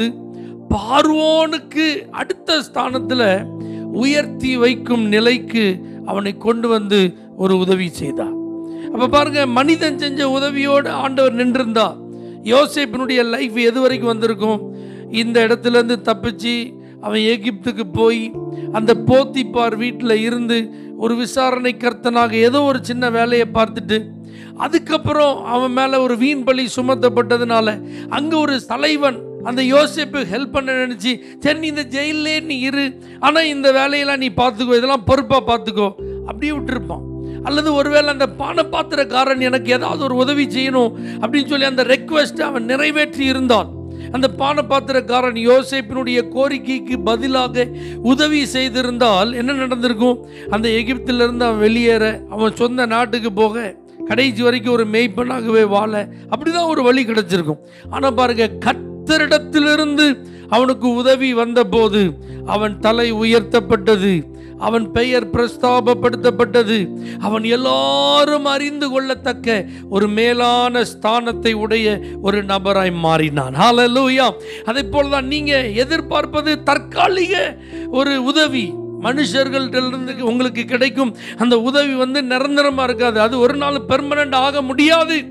பார்வோனுக்கு அடுத்த ஸ்தானத்தில் உயர்த்தி வைக்கும் நிலைக்கு அவனை கொண்டு வந்து ஒரு உதவி செய்தார் அப்ப பாருங்க மனிதன் செஞ்ச உதவியோடு ஆண்டவர் நின்றிருந்தா யோசேப்பினுடைய லைஃப் எது வரைக்கும் வந்திருக்கும் இந்த இடத்துல இருந்து தப்பிச்சு அவன் எகிப்துக்கு போய் அந்த போத்திப்பார் வீட்டில் இருந்து ஒரு விசாரணை கர்த்தனாக ஏதோ ஒரு சின்ன வேலையை பார்த்துட்டு அதுக்கப்புறம் அவன் மேலே ஒரு வீண் பலி சுமத்தப்பட்டதுனால அங்கே ஒரு தலைவன் அந்த யோசேப்பு ஹெல்ப் பண்ண நினச்சி சரி நீ இந்த ஜெயிலே நீ இரு ஆனால் இந்த வேலையெல்லாம் நீ பார்த்துக்கோ இதெல்லாம் பொறுப்பாக பார்த்துக்கோ அப்படியே விட்டுருப்பான் அல்லது ஒருவேளை அந்த பானபாத்திரக்காரன் எனக்கு ஏதாவது ஒரு உதவி செய்யணும் அப்படின்னு சொல்லி அந்த ரெக்வெஸ்ட் அவன் நிறைவேற்றி இருந்தான் அந்த பானபாத்திரக்காரன் யோசேப்பினுடைய கோரிக்கைக்கு பதிலாக உதவி செய்திருந்தால் என்ன நடந்திருக்கும் அந்த எகிப்திலிருந்து அவன் வெளியேற அவன் சொந்த நாட்டுக்கு போக கடைசி வரைக்கும் ஒரு மெய்ப்பனாகவே வாழ அப்படிதான் ஒரு வழி கிடைச்சிருக்கும் ஆனால் பாருங்க கத்தரிடத்திலிருந்து அவனுக்கு உதவி வந்தபோது அவன் தலை உயர்த்தப்பட்டது அவன் பெயர் பிரஸ்தாபப்படுத்தப்பட்டது அவன் எல்லாரும் அறிந்து கொள்ளத்தக்க ஒரு மேலான ஸ்தானத்தை உடைய ஒரு நபராய் மாறினான் ஹalleluya அதே போல தான் நீங்க எதிர்பார்ப்பது தற்காலிக ஒரு உதவி மனுஷர்கள்ட்டிலிருந்து உங்களுக்கு கிடைக்கும் அந்த உதவி வந்து நிரந்தரமாக இருக்காது அது ஒரு நாள் பெர்மனண்ட் ஆக முடியாது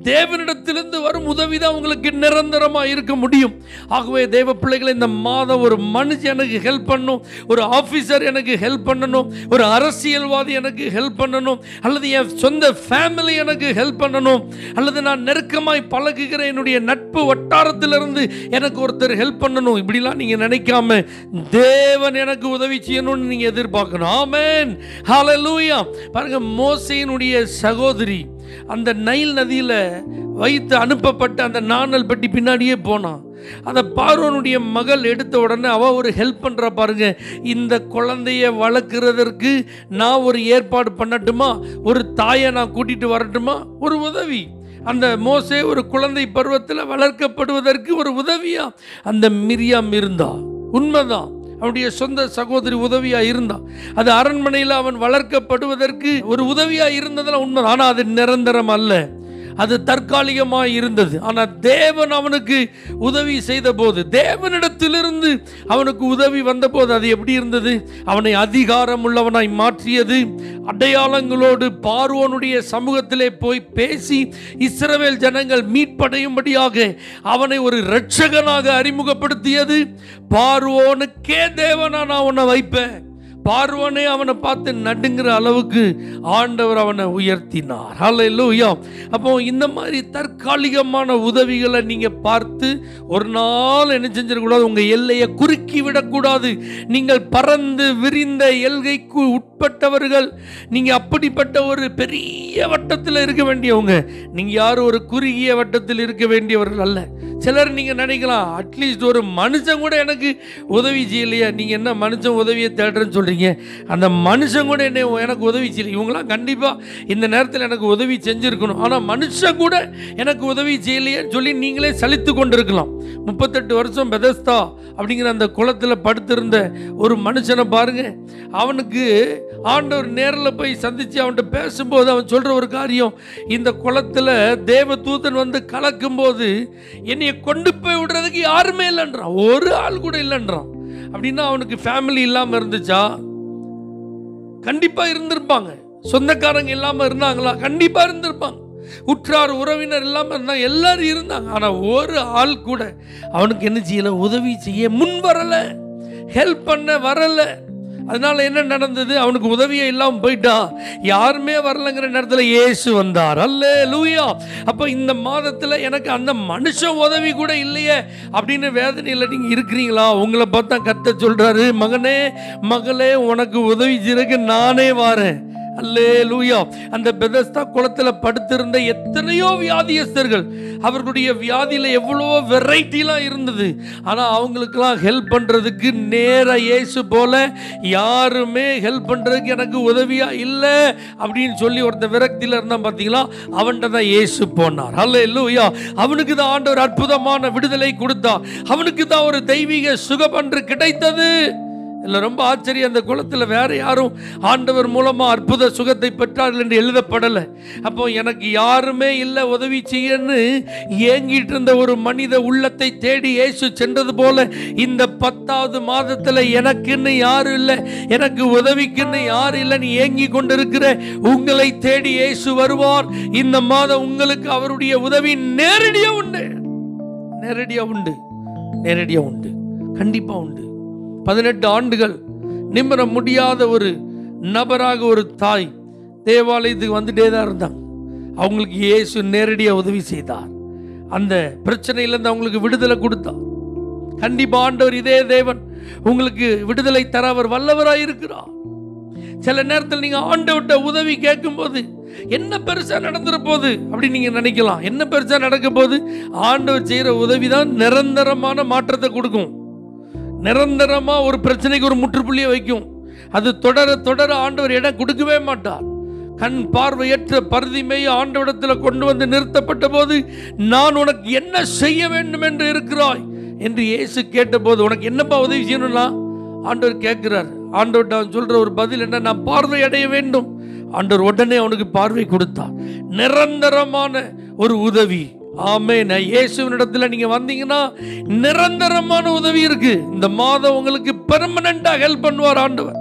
தேவனிடத்திலிருந்து வரும் உதவி தான் உங்களுக்கு நிரந்தரமா இருக்க முடியும் ஆகவே தேவ பிள்ளைகளை இந்த மாதம் ஒரு மனுஷன் எனக்கு ஹெல்ப் பண்ணும் ஒரு ஆபீசர் எனக்கு ஹெல்ப் பண்ணணும் ஒரு அரசியல்வாதி எனக்கு ஹெல்ப் பண்ணணும் அல்லது என் சொந்த ஃபேமிலி எனக்கு ஹெல்ப் பண்ணணும் அல்லது நான் நெருக்கமாய் பழகுகிற என்னுடைய நட்பு வட்டாரத்திலிருந்து எனக்கு ஒருத்தர் ஹெல்ப் பண்ணணும் இப்படிலாம் நீங்க நினைக்காம தேவன் எனக்கு உதவி செய்யணும்னு நீங்க எதிர்பார்க்கணும் ஆமென் ஹalleluya பாருங்க மோசேயினுடைய சகோதரி அந்த நைல் நதியில வைத்து அனுப்பப்பட்ட அந்த நாணல் பெட்டி பின்னாடியே போனான் அந்த பார்வனுடைய மகள் எடுத்த உடனே அவ ஒரு ஹெல்ப் பண்றா பாருங்க இந்த குழந்தைய வளர்க்குறதற்கு நான் ஒரு ஏற்பாடு பண்ணட்டுமா ஒரு தாயை நான் கூட்டிட்டு வரட்டுமா ஒரு உதவி அந்த மோசே ஒரு குழந்தை பருவத்தில் வளர்க்கப்படுவதற்கு ஒரு உதவியா அந்த மிரியாம் இருந்தா உண்மைதான் அவனுடைய சொந்த சகோதரி உதவியா இருந்தா அது அரண்மனையில் அவன் வளர்க்கப்படுவதற்கு ஒரு உதவியா இருந்ததுல உண்மை ஆனால் அது நிரந்தரம் அல்ல அது தற்காலிகமாக இருந்தது ஆனால் தேவன் அவனுக்கு உதவி செய்த போது தேவனிடத்திலிருந்து அவனுக்கு உதவி வந்தபோது அது எப்படி இருந்தது அவனை அதிகாரம் உள்ளவனாய் மாற்றியது அடையாளங்களோடு பார்வோனுடைய சமூகத்திலே போய் பேசி இஸ்ரவேல் ஜனங்கள் மீட்படையும்படியாக அவனை ஒரு இரட்சகனாக அறிமுகப்படுத்தியது பார்வோனுக்கே தேவனா நான் உன்னை வைப்பேன் பார்வனே அவனை பார்த்து நடுங்கிற அளவுக்கு ஆண்டவர் அவனை உயர்த்தினார் ஹalleluya அப்போ இந்த மாதிரி தற்காலிகமான உதவிகளை நீங்க பார்த்து ஒரு நாள் என்ன செஞ்சிடக்கூடாது உங்க எல்லையை குறுக்கி விடக்கூடாது நீங்கள் பறந்து விரிந்த எல்கைக்கு உட்பட்டவர்கள் நீங்க அப்படிப்பட்ட ஒரு பெரிய வட்டத்தில் இருக்க வேண்டியவங்க நீங்க யாரும் ஒரு குறுகிய வட்டத்தில் இருக்க வேண்டியவர்கள் அல்ல சிலர் நீங்க நினைக்கலாம் அட்லீஸ்ட் ஒரு மனுஷன் கூட எனக்கு உதவி செய்யலையா நீங்க என்ன மனுஷன் உதவியை தேடுறேன்னு சொல்றீங்க அந்த மனுஷன் கூட என்ன எனக்கு உதவி செய்யல இவங்களாம் கண்டிப்பா இந்த நேரத்தில் எனக்கு உதவி செஞ்சிருக்கணும் ஆனா மனுஷன் கூட எனக்கு உதவி செய்யலையேன்னு சொல்லி நீங்களே சலித்து கொண்டிருக்கலாம் முப்பத்தெட்டு வருஷம் பெதஸ்தா அப்படிங்கிற அந்த குளத்தில் படுத்திருந்த ஒரு மனுஷனை பாருங்க அவனுக்கு ஆண்டவர் நேரில் போய் சந்திச்சு அவன்கிட்ட பேசும்போது அவன் சொல்ற ஒரு காரியம் இந்த குளத்தில் தேவ தூதன் வந்து கலக்கும்போது என்னைய கொண்டு போய் விடுறதுக்கு யாருமே இல்லைன்றான் ஒரு ஆள் கூட இல்லைன்றான் அப்படின்னா அவனுக்கு ஃபேமிலி இல்லாமல் இருந்துச்சா கண்டிப்பா இருந்திருப்பாங்க சொந்தக்காரங்க இல்லாம இருந்தாங்களா கண்டிப்பா இருந்திருப்பாங்க உற்றார் உறவினர் இல்லாம இருந்தாங்க எல்லாரும் இருந்தாங்க ஆனா ஒரு ஆள் கூட அவனுக்கு என்ன செய்யல உதவி செய்ய முன் வரல ஹெல்ப் பண்ண வரல அதனால என்ன நடந்தது அவனுக்கு உதவியே இல்லாம போயிட்டா யாருமே வரலங்கிற நேரத்தில் இயேசு வந்தார் அல்லே லூயா அப்போ இந்த மாதத்துல எனக்கு அந்த மனுஷன் உதவி கூட இல்லையே அப்படின்னு வேதனையில் நீங்க இருக்கிறீங்களா உங்களை பார்த்தா கத்த சொல்றாரு மகனே மகளே உனக்கு உதவி செய்யறதுக்கு நானே வாரேன் அல்லே லூயா அந்த பெதஸ்தா குளத்துல படுத்திருந்த எத்தனையோ வியாதியஸ்தர்கள் அவர்களுடைய வியாதியில எவ்வளவோ வெரைட்டிலாம் இருந்தது ஆனா அவங்களுக்கெல்லாம் ஹெல்ப் பண்றதுக்கு நேரா இயேசு போல யாருமே ஹெல்ப் பண்றதுக்கு எனக்கு உதவியா இல்லை அப்படின்னு சொல்லி ஒருத்த விரக்தியில இருந்தான் பார்த்தீங்களா அவன்கிட்ட தான் இயேசு போனார் அல்ல லூயா அவனுக்கு தான் ஆண்டவர் அற்புதமான விடுதலை கொடுத்தார் அவனுக்கு தான் ஒரு தெய்வீக சுகபன்று கிடைத்தது இல்லை ரொம்ப ஆச்சரியம் அந்த குளத்தில் வேற யாரும் ஆண்டவர் மூலமா அற்புத சுகத்தை பெற்றார்கள் என்று எழுதப்படலை அப்போ எனக்கு யாருமே இல்லை உதவி செய்யன்னு ஏங்கிட்டு இருந்த ஒரு மனித உள்ளத்தை தேடி இயேசு சென்றது போல இந்த பத்தாவது மாதத்தில் எனக்குன்னு யாரும் இல்லை எனக்கு உதவிக்குன்னு யாரும் இல்லை நீ ஏங்கி கொண்டிருக்கிற உங்களை தேடி இயேசு வருவார் இந்த மாதம் உங்களுக்கு அவருடைய உதவி நேரடியாக உண்டு நேரடியாக உண்டு நேரடியாக உண்டு கண்டிப்பாக உண்டு பதினெட்டு ஆண்டுகள் நிமிர முடியாத ஒரு நபராக ஒரு தாய் தேவாலயத்துக்கு வந்துட்டே தான் இருந்தாங்க அவங்களுக்கு இயேசு நேரடியாக உதவி செய்தார் அந்த பிரச்சனையிலேருந்து அவங்களுக்கு விடுதலை கொடுத்தார் கண்டிப்பா ஆண்டவர் இதே தேவன் உங்களுக்கு விடுதலை தர அவர் வல்லவராக இருக்கிறார் சில நேரத்தில் நீங்க ஆண்டவர்கிட்ட உதவி கேட்கும்போது என்ன பெருசா நடந்துற போகுது அப்படின்னு நீங்க நினைக்கலாம் என்ன பெருசா நடக்க போகுது ஆண்டவர் செய்யற உதவி தான் நிரந்தரமான மாற்றத்தை கொடுக்கும் நிரந்தரமா ஒரு பிரச்சனைக்கு ஒரு முற்றுப்புள்ளியை வைக்கும் அது தொடர தொடர ஆண்டவர் இடம் கொடுக்கவே மாட்டார் கண் பார்வையற்ற பருதிமையை ஆண்டவரிடத்தில் கொண்டு வந்து நிறுத்தப்பட்ட போது நான் உனக்கு என்ன செய்ய வேண்டும் என்று இருக்கிறாய் என்று இயேசு கேட்டபோது உனக்கு என்னப்பா உதவி செய்யணும்னா ஆண்டவர் கேட்கிறார் ஆண்டவர்கிட்ட அவன் சொல்ற ஒரு பதில் என்ன நான் பார்வை அடைய வேண்டும் ஆண்டவர் உடனே அவனுக்கு பார்வை கொடுத்தார் நிரந்தரமான ஒரு உதவி ஆமே நான் இயேசுவினிடத்துல நீங்க வந்தீங்கன்னா நிரந்தரமான உதவி இருக்கு இந்த மாதம் உங்களுக்கு பெர்மனண்டா ஹெல்ப் பண்ணுவார் ஆண்டவர்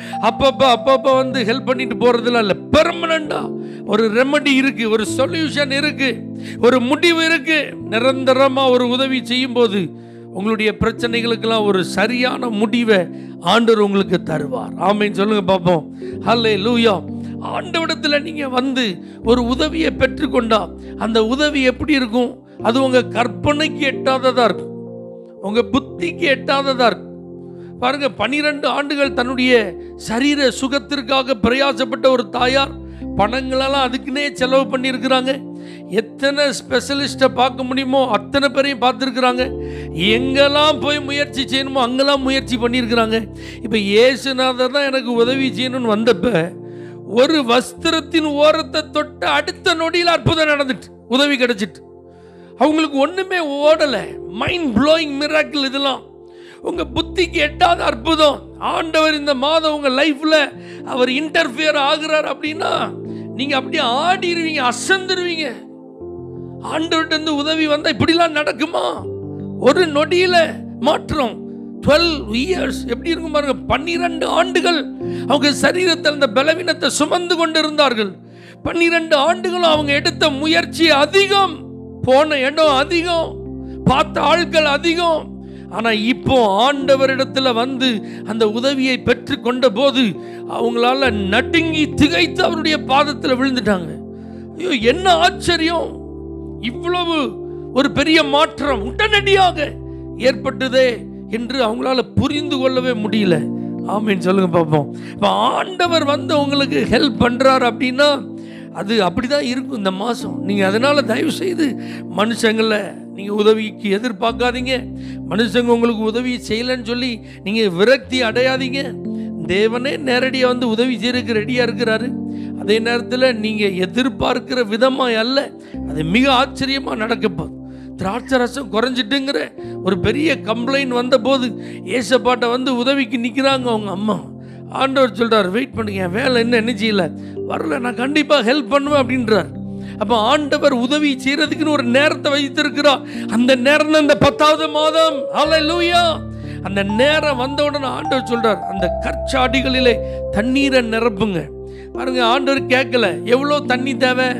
அப்பப்போ அப்பப்போ வந்து ஹெல்ப் பண்ணிட்டு போறதுலாம் இல்லை பெர்மனண்டா ஒரு ரெமடி இருக்கு ஒரு சொல்யூஷன் இருக்கு ஒரு முடிவு இருக்கு நிரந்தரமா ஒரு உதவி செய்யும் போது உங்களுடைய பிரச்சனைகளுக்கெல்லாம் ஒரு சரியான முடிவை ஆண்டவர் உங்களுக்கு தருவார் ஆமைன்னு சொல்லுங்க பார்ப்போம் ஹல்லே லூயா ஆண்டவிடத்தில் நீங்க வந்து ஒரு உதவியை பெற்றுக்கொண்டா அந்த உதவி எப்படி இருக்கும் அது உங்க கற்பனைக்கு எட்டாததா இருக்கும் உங்க புத்திக்கு எட்டாததா இருக்கும் பாருங்க பனிரெண்டு ஆண்டுகள் தன்னுடைய சரீர சுகத்திற்காக பிரயாசப்பட்ட ஒரு தாயார் பணங்களெல்லாம் அதுக்குன்னே செலவு பண்ணியிருக்கிறாங்க எத்தனை ஸ்பெஷலிஸ்ட்டை பார்க்க முடியுமோ அத்தனை பேரையும் பார்த்துருக்குறாங்க எங்கெல்லாம் போய் முயற்சி செய்யணுமோ அங்கெல்லாம் முயற்சி பண்ணியிருக்கிறாங்க இப்போ ஏசுநாதர் தான் எனக்கு உதவி செய்யணும்னு வந்தப்ப ஒரு வஸ்திரத்தின் ஓரத்தை தொட்ட அடுத்த நொடியில் அற்புதம் நடந்துட்டு உதவி கிடைச்சிட்டு அவங்களுக்கு ஒண்ணுமே ஓடல மைண்ட் ப்ளோயிங் மிராக்கிள் இதெல்லாம் உங்க புத்திக்கு எட்டாத அற்புதம் ஆண்டவர் இந்த மாதம் உங்க லைஃப்ல அவர் இன்டர்ஃபியர் ஆகுறார் அப்படின்னா நீங்க அப்படியே ஆடிடுவீங்க அசந்துருவீங்க ஆண்டவர்கிட்ட இருந்து உதவி வந்தா இப்படிலாம் நடக்குமா ஒரு நொடியில மாற்றம் டுவெல் இயர்ஸ் எப்படி இருக்கும் பாருங்க பன்னிரண்டு ஆண்டுகள் அவங்க சரீரத்தில் அந்த பலவீனத்தை சுமந்து கொண்டிருந்தார்கள் பன்னிரண்டு ஆண்டுகளும் அவங்க எடுத்த முயற்சி அதிகம் போன இடம் அதிகம் பார்த்த ஆட்கள் அதிகம் ஆனா இப்போ ஆண்டவரிடத்துல வந்து அந்த உதவியை பெற்று கொண்ட போது அவங்களால நடுங்கி திகைத்து அவருடைய பாதத்தில் விழுந்துட்டாங்க ஐயோ என்ன ஆச்சரியம் இவ்வளவு ஒரு பெரிய மாற்றம் உடனடியாக ஏற்பட்டதே என்று அவங்களால புரிந்து கொள்ளவே முடியல ஆமீன் சொல்லுங்க பார்ப்போம் இப்போ ஆண்டவர் வந்து உங்களுக்கு ஹெல்ப் பண்றார் அப்படின்னா அது அப்படிதான் இருக்கும் இந்த மாதம் நீங்கள் அதனால தயவு செய்து மனுஷங்களை நீங்கள் உதவிக்கு எதிர்பார்க்காதீங்க மனுஷங்க உங்களுக்கு உதவி செய்யலைன்னு சொல்லி நீங்கள் விரக்தி அடையாதீங்க தேவனே நேரடியாக வந்து உதவி செய்யறதுக்கு ரெடியாக இருக்கிறாரு அதே நேரத்தில் நீங்கள் எதிர்பார்க்கிற விதமாக அல்ல அது மிக ஆச்சரியமாக நடக்கப்போகுது திராட்சை ரசம் குறைஞ்சிட்டுங்கிற ஒரு பெரிய கம்ப்ளைண்ட் வந்தபோது ஏசப்பாட்டை வந்து உதவிக்கு நிற்கிறாங்க அவங்க அம்மா ஆண்டவர் சொல்றார் வெயிட் பண்ணுங்க என் வேலை என்ன என்ன செய்யல வரல நான் கண்டிப்பாக ஹெல்ப் பண்ணுவேன் அப்படின்றார் அப்போ ஆண்டவர் உதவி செய்யறதுக்குன்னு ஒரு நேரத்தை வைத்திருக்கிறார் அந்த நேரம் தான் இந்த பத்தாவது மாதம் ஹalleluya அந்த நேரம் வந்த உடனே ஆண்டவர் சொல்றார் அந்த கற்சாடிகளிலே தண்ணீரை நிரப்புங்க பாருங்க ஆண்டவர் கேட்கல எவ்வளோ தண்ணி தேவை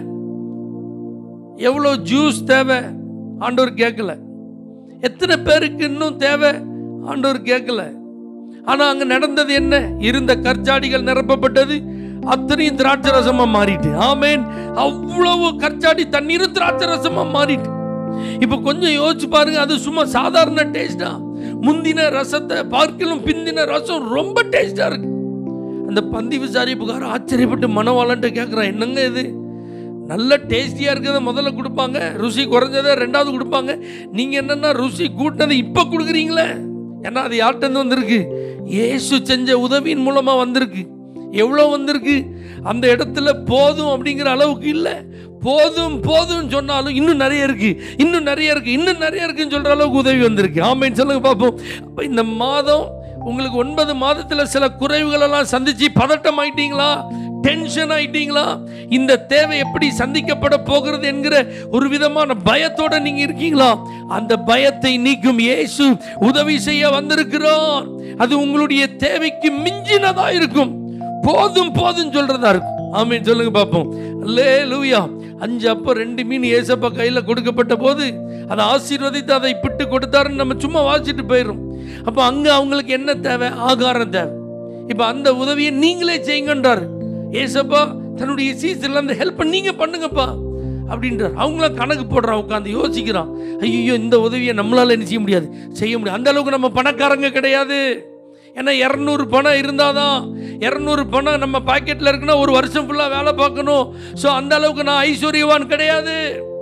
எவ்வளோ ஜூஸ் தேவை ஆண்டவர் கேட்கல எத்தனை பேருக்கு இன்னும் தேவை ஆண்டவர் கேட்கல ஆனா அங்க நடந்தது என்ன இருந்த கற்சாடிகள் நிரப்பப்பட்டது அத்தனையும் திராட்சை ரசமா மாறிட்டு ஆமேன் அவ்வளவு கற்சாடி தண்ணீர் திராட்சை ரசமா மாறிட்டு இப்ப கொஞ்சம் யோசிச்சு பாருங்க அது சும்மா சாதாரண டேஸ்டா முந்தின ரசத்தை பார்க்கலும் பிந்தின ரசம் ரொம்ப டேஸ்டா இருக்கு அந்த பந்தி விசாரிப்புக்கார ஆச்சரியப்பட்டு மனவாளன்ட்டு கேட்குறான் என்னங்க இது நல்ல டேஸ்டியாக இருக்கிறத முதல்ல கொடுப்பாங்க ருசி குறைஞ்சதை ரெண்டாவது கொடுப்பாங்க நீங்கள் என்னென்னா ருசி கூட்டினதை இப்போ கொடுக்குறீங்களே ஏன்னா அது யார்கிட்ட வந்திருக்கு இயேசு செஞ்ச உதவியின் மூலமாக வந்திருக்கு எவ்வளோ வந்திருக்கு அந்த இடத்துல போதும் அப்படிங்கிற அளவுக்கு இல்லை போதும் போதும் சொன்னாலும் இன்னும் நிறைய இருக்கு இன்னும் நிறைய இருக்கு இன்னும் நிறைய இருக்குன்னு சொல்ற அளவுக்கு உதவி வந்திருக்கு ஆமைன்னு சொல்லுங்க பார்ப்போம் அப்ப இந்த மாதம் உங்களுக்கு ஒன்பது மாதத்துல சில குறைவுகள் எல்லாம் சந்திச்சு பதட்டம் ஆயிட்டீங்களா டென்ஷன் ஆயிட்டீங்களா இந்த தேவை எப்படி சந்திக்கப்பட போகிறது என்கிற ஒரு விதமான பயத்தோட நீங்க இருக்கீங்களா அந்த பயத்தை நீக்கும் இயேசு உதவி செய்ய வந்திருக்கிறார் அது உங்களுடைய தேவைக்கு மிஞ்சினதா இருக்கும் போதும் போதும் சொல்றதா இருக்கும் ஆமீன் சொல்லுங்க பார்ப்போம் அல்லே லூயா அஞ்சு அப்போ ரெண்டு மீன் ஏசப்பா கையில் கொடுக்கப்பட்ட போது அதை ஆசீர்வதித்து அதை பிட்டு கொடுத்தாருன்னு நம்ம சும்மா வாசிச்சுட்டு போயிடும் அப்போ அங்கே அவங்களுக்கு என்ன தேவை ஆகாரம் தேவை இப்போ அந்த உதவியை நீங்களே செய்யுங்கன்றாரு ஏசப்பா தன்னுடைய சீசன்ல அந்த ஹெல்ப் நீங்க பண்ணுங்கப்பா அப்படின்றார் அவங்களாம் கணக்கு போடுறான் உட்காந்து யோசிக்கிறான் ஐயோ இந்த உதவியை நம்மளால என்ன செய்ய முடியாது செய்ய முடியாது அந்த அளவுக்கு நம்ம பணக்காரங்க கிடையாது ஏன்னா இரநூறு பணம் இருந்தாதான் இரநூறு பணம் நம்ம பாக்கெட்டில் இருக்குன்னா ஒரு வருஷம் ஃபுல்லாக வேலை பார்க்கணும் ஸோ அந்த அளவுக்கு நான் ஐஸ்வர்யவான் கிடையாது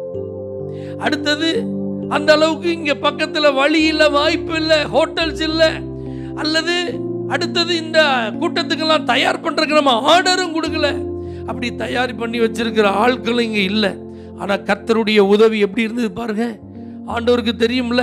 அடுத்தது அந்த அளவுக்கு இங்கே பக்கத்தில் வழி இல்லை வாய்ப்பு இல்லை ஹோட்டல்ஸ் இல்லை அல்லது அடுத்தது இந்த கூட்டத்துக்கெல்லாம் தயார் பண்ணுறதுக்கு நம்ம ஆர்டரும் கொடுக்கல அப்படி தயார் பண்ணி வச்சிருக்கிற ஆட்களும் இங்கே இல்லை ஆனால் கர்த்தருடைய உதவி எப்படி இருந்தது பாருங்க ஆண்டவருக்கு தெரியும்ல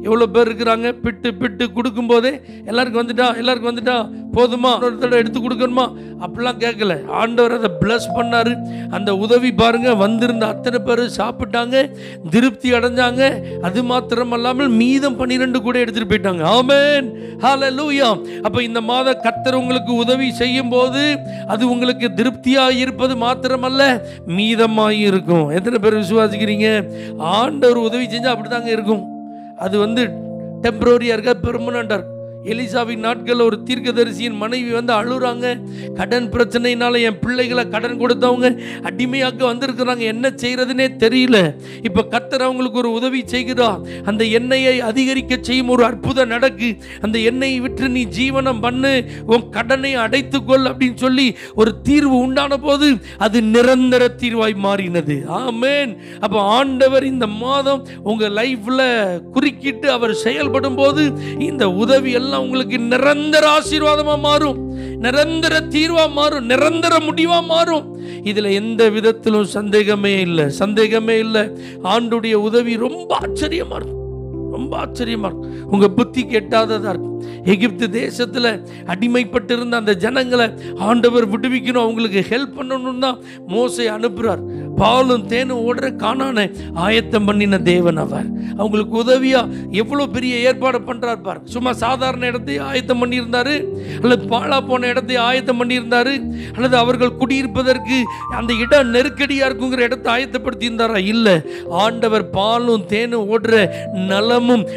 எவ்வளோ பேர் இருக்கிறாங்க பிட்டு பிட்டு கொடுக்கும்போதே எல்லாருக்கும் வந்துட்டா எல்லாருக்கும் வந்துட்டா போதுமா ஒரு தடவை எடுத்து கொடுக்கணுமா அப்படிலாம் கேட்கல ஆண்டவர் அதை ப்ளஸ் பண்ணாரு அந்த உதவி பாருங்க வந்திருந்த அத்தனை பேர் சாப்பிட்டாங்க திருப்தி அடைஞ்சாங்க அது மாத்திரம் அல்லாமல் மீதம் பன்னிரெண்டு கூட எடுத்துட்டு போயிட்டாங்க ஆமென் ஹalleluya அப்ப இந்த மாத கர்த்தர் உங்களுக்கு உதவி செய்யும் போது அது உங்களுக்கு திருப்தியா இருப்பது மாத்திரமல்ல மீதமாய் இருக்கும் எத்தனை பேர் விசுவாசிக்கிறீங்க ஆண்டவர் உதவி செஞ்சா அப்படிதாங்க இருக்கும் அது வந்து டெம்பரரியாக இருக்கா பெர்மனண்டாக இருக்கும் எலிசாவின் நாட்களில் ஒரு தீர்க்கதரிசியின் மனைவி வந்து அழுறாங்க கடன் பிரச்சனையினால என் பிள்ளைகளை கடன் கொடுத்தவங்க அடிமையாக்க வந்திருக்கிறாங்க என்ன செய்யறதுனே தெரியல இப்போ கத்தர் அவங்களுக்கு ஒரு உதவி செய்கிறா அந்த எண்ணெயை அதிகரிக்க செய்யும் ஒரு அற்புதம் நடக்கு அந்த எண்ணெயை விற்று நீ ஜீவனம் பண்ணு உன் கடனை அடைத்துக்கொள் அப்படின்னு சொல்லி ஒரு தீர்வு உண்டான போது அது நிரந்தர தீர்வாய் மாறினது ஆமென் அப்போ ஆண்டவர் இந்த மாதம் உங்க லைஃப்ல குறுக்கிட்டு அவர் செயல்படும் போது இந்த உதவி எல்லாம் உங்களுக்கு நிரந்தர ஆசீர்வாதமா மாறும் நிரந்தர தீர்வா மாறும் நிரந்தர முடிவா மாறும் இதுல எந்த விதத்திலும் சந்தேகமே இல்லை சந்தேகமே இல்லை ஆண்டுடைய உதவி ரொம்ப ஆச்சரியமா இருக்கும் ரொம்ப ஆச்சரியமா இருக்கும் உங்க புத்தி கெட்டாததா இருக்கும் எகிப்து தேசத்துல அடிமைப்பட்டிருந்த அந்த ஜனங்களை ஆண்டவர் விடுவிக்கணும் அவங்களுக்கு ஹெல்ப் பண்ணணும் தான் மோசை அனுப்புறார் பாலும் தேனும் ஓடுற காணான ஆயத்தம் பண்ணின தேவன் அவர் அவங்களுக்கு உதவியா எவ்வளவு பெரிய ஏற்பாடு பண்றார் பார் சும்மா சாதாரண இடத்தை ஆயத்தம் பண்ணியிருந்தாரு அல்லது பாழா போன இடத்தை ஆயத்தம் பண்ணியிருந்தாரு அல்லது அவர்கள் குடியிருப்பதற்கு அந்த இடம் நெருக்கடியா இருக்குங்கிற இடத்தை ஆயத்தப்படுத்தி இருந்தாரா இல்ல ஆண்டவர் பாலும் தேனும் ஓடுற நலமும்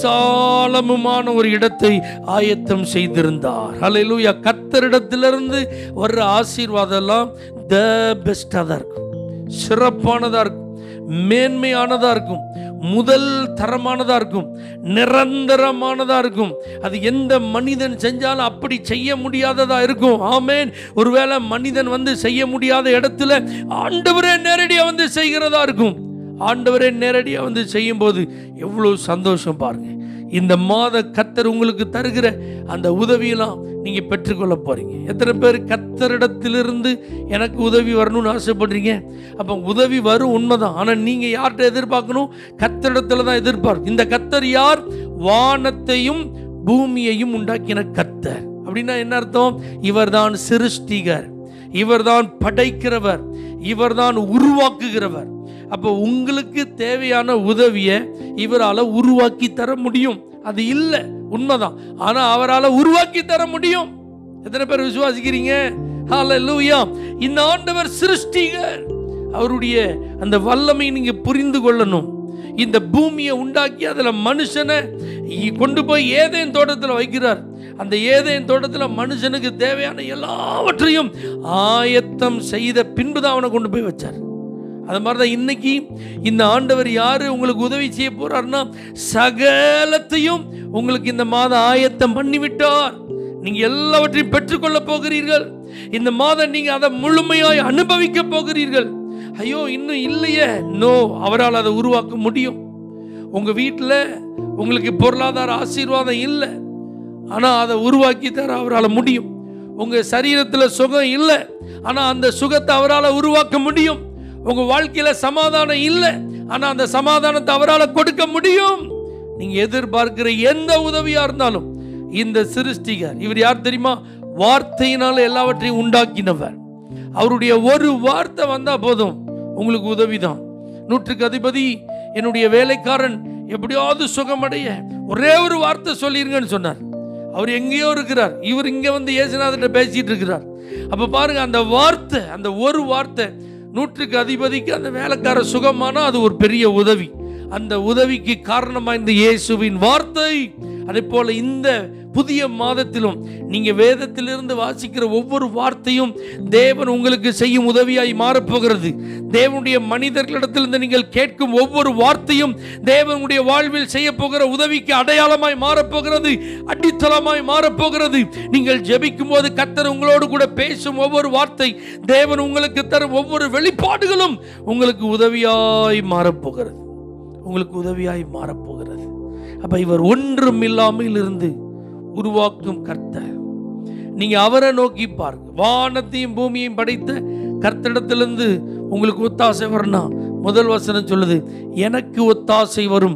விசாலமுமான ஒரு இடத்தை ஆயத்தம் செய்திருந்தார் ஹalleluya கத்தரிடத்திலிருந்து வர்ற ஆசீர்வாதம் எல்லாம் த பெஸ்டாக தான் இருக்கும் சிறப்பானதா இருக்கும் மேன்மையானதா இருக்கும் முதல் தரமானதா இருக்கும் நிரந்தரமானதா இருக்கும் அது எந்த மனிதன் செஞ்சாலும் அப்படி செய்ய முடியாததா இருக்கும் ஆமேன் ஒருவேளை மனிதன் வந்து செய்ய முடியாத இடத்துல ஆண்டவரே நேரடியாக வந்து செய்கிறதா இருக்கும் ஆண்டவரே நேரடியாக வந்து செய்யும்போது எவ்வளோ சந்தோஷம் பாருங்க இந்த மாத கத்தர் உங்களுக்கு தருகிற அந்த உதவியெல்லாம் நீங்க பெற்றுக்கொள்ள போறீங்க எத்தனை பேர் கத்தரிடத்திலிருந்து எனக்கு உதவி வரணும்னு ஆசைப்படுறீங்க அப்போ உதவி வரும் உண்மைதான் ஆனால் நீங்க யார்கிட்ட எதிர்பார்க்கணும் கத்தரிடத்துல தான் எதிர்பார்க்கும் இந்த கத்தர் யார் வானத்தையும் பூமியையும் உண்டாக்கின கத்தர் அப்படின்னா என்ன அர்த்தம் இவர்தான் சிருஷ்டிகர் இவர்தான் படைக்கிறவர் இவர்தான் உருவாக்குகிறவர் அப்போ உங்களுக்கு தேவையான உதவியை இவரால் உருவாக்கி தர முடியும் அது இல்லை உண்மைதான் ஆனா அவரால் உருவாக்கி தர முடியும் எத்தனை பேர் விசுவாசிக்கிறீங்க ஹalleluya இந்த ஆண்டவர் சிருஷ்டிகர் அவருடைய அந்த வல்லமை நீங்க புரிந்து கொள்ளணும் இந்த பூமியை உண்டாக்கி அதுல மனுஷனை இ- கொண்டு போய் ஏதேன் தோட்டத்தில் வைக்கிறார் அந்த ஏதேன் தோட்டத்தில் மனுஷனுக்கு தேவையான எல்லாவற்றையும் ஆயத்தம் செய்த பின்பு தான் அவனை கொண்டு போய் வச்சார் அது மாதிரி தான் இன்னைக்கு இந்த ஆண்டவர் யாரு உங்களுக்கு உதவி செய்ய போறாருன்னா சகலத்தையும் உங்களுக்கு இந்த மாதம் ஆயத்தம் பண்ணிவிட்டார் நீங்க எல்லாவற்றையும் பெற்றுக்கொள்ள போகிறீர்கள் இந்த மாதம் நீங்க அதை முழுமையாய் அனுபவிக்க போகிறீர்கள் ஐயோ இன்னும் இல்லையே நோ அவரால் அதை உருவாக்க முடியும் உங்க வீட்டில் உங்களுக்கு பொருளாதார ஆசீர்வாதம் இல்லை ஆனா அதை உருவாக்கி தர அவரால் முடியும் உங்க சரீரத்தில் சுகம் இல்லை ஆனா அந்த சுகத்தை அவரால் உருவாக்க முடியும் உங்க வாழ்க்கையில சமாதானம் இல்லை ஆனா அந்த சமாதானத்தை அவரால் கொடுக்க முடியும் நீங்க எதிர்பார்க்கிற எந்த உதவியா இருந்தாலும் இந்த சிருஷ்டிகர் இவர் யார் தெரியுமா வார்த்தையினால எல்லாவற்றையும் உண்டாக்கினவர் அவருடைய ஒரு வார்த்தை வந்தா போதும் உங்களுக்கு உதவிதான் நூற்றுக்கு அதிபதி என்னுடைய வேலைக்காரன் எப்படியாவது சுகமடைய ஒரே ஒரு வார்த்தை சொல்லிருங்கன்னு சொன்னார் அவர் எங்கேயோ இருக்கிறார் இவர் இங்க வந்து இயேசுநாதர்கிட்ட பேசிட்டு இருக்கிறார் அப்ப பாருங்க அந்த வார்த்தை அந்த ஒரு வார்த்தை நூற்றுக்கு அதிபதிக்கு அந்த வேலைக்கார சுகமானா அது ஒரு பெரிய உதவி அந்த உதவிக்கு காரணமா இந்த இயேசுவின் வார்த்தை அதே போல இந்த புதிய மாதத்திலும் நீங்க வேதத்திலிருந்து வாசிக்கிற ஒவ்வொரு வார்த்தையும் தேவன் உங்களுக்கு செய்யும் உதவியாய் மாறப்போகிறது தேவனுடைய மனிதர்களிடத்திலிருந்து நீங்கள் கேட்கும் ஒவ்வொரு வார்த்தையும் தேவனுடைய வாழ்வில் செய்ய போகிற உதவிக்கு அடையாளமாய் மாறப்போகிறது அடித்தளமாய் மாறப்போகிறது நீங்கள் ஜெபிக்கும் போது கத்தர் உங்களோடு கூட பேசும் ஒவ்வொரு வார்த்தை தேவன் உங்களுக்கு தரும் ஒவ்வொரு வெளிப்பாடுகளும் உங்களுக்கு உதவியாய் மாறப்போகிறது உங்களுக்கு உதவியாய் மாறப்போகிறது அப்ப இவர் ஒன்றும் இல்லாமல் இருந்து உருவாக்கும் கர்த்தர் நீங்க அவரை நோக்கி பாருங்க வானத்தையும் பூமியையும் படைத்த கர்த்தரிடத்திலிருந்து உங்களுக்கு ஒத்தாசை வரணும் முதல் வசனம் சொல்லுது எனக்கு ஒத்தாசை வரும்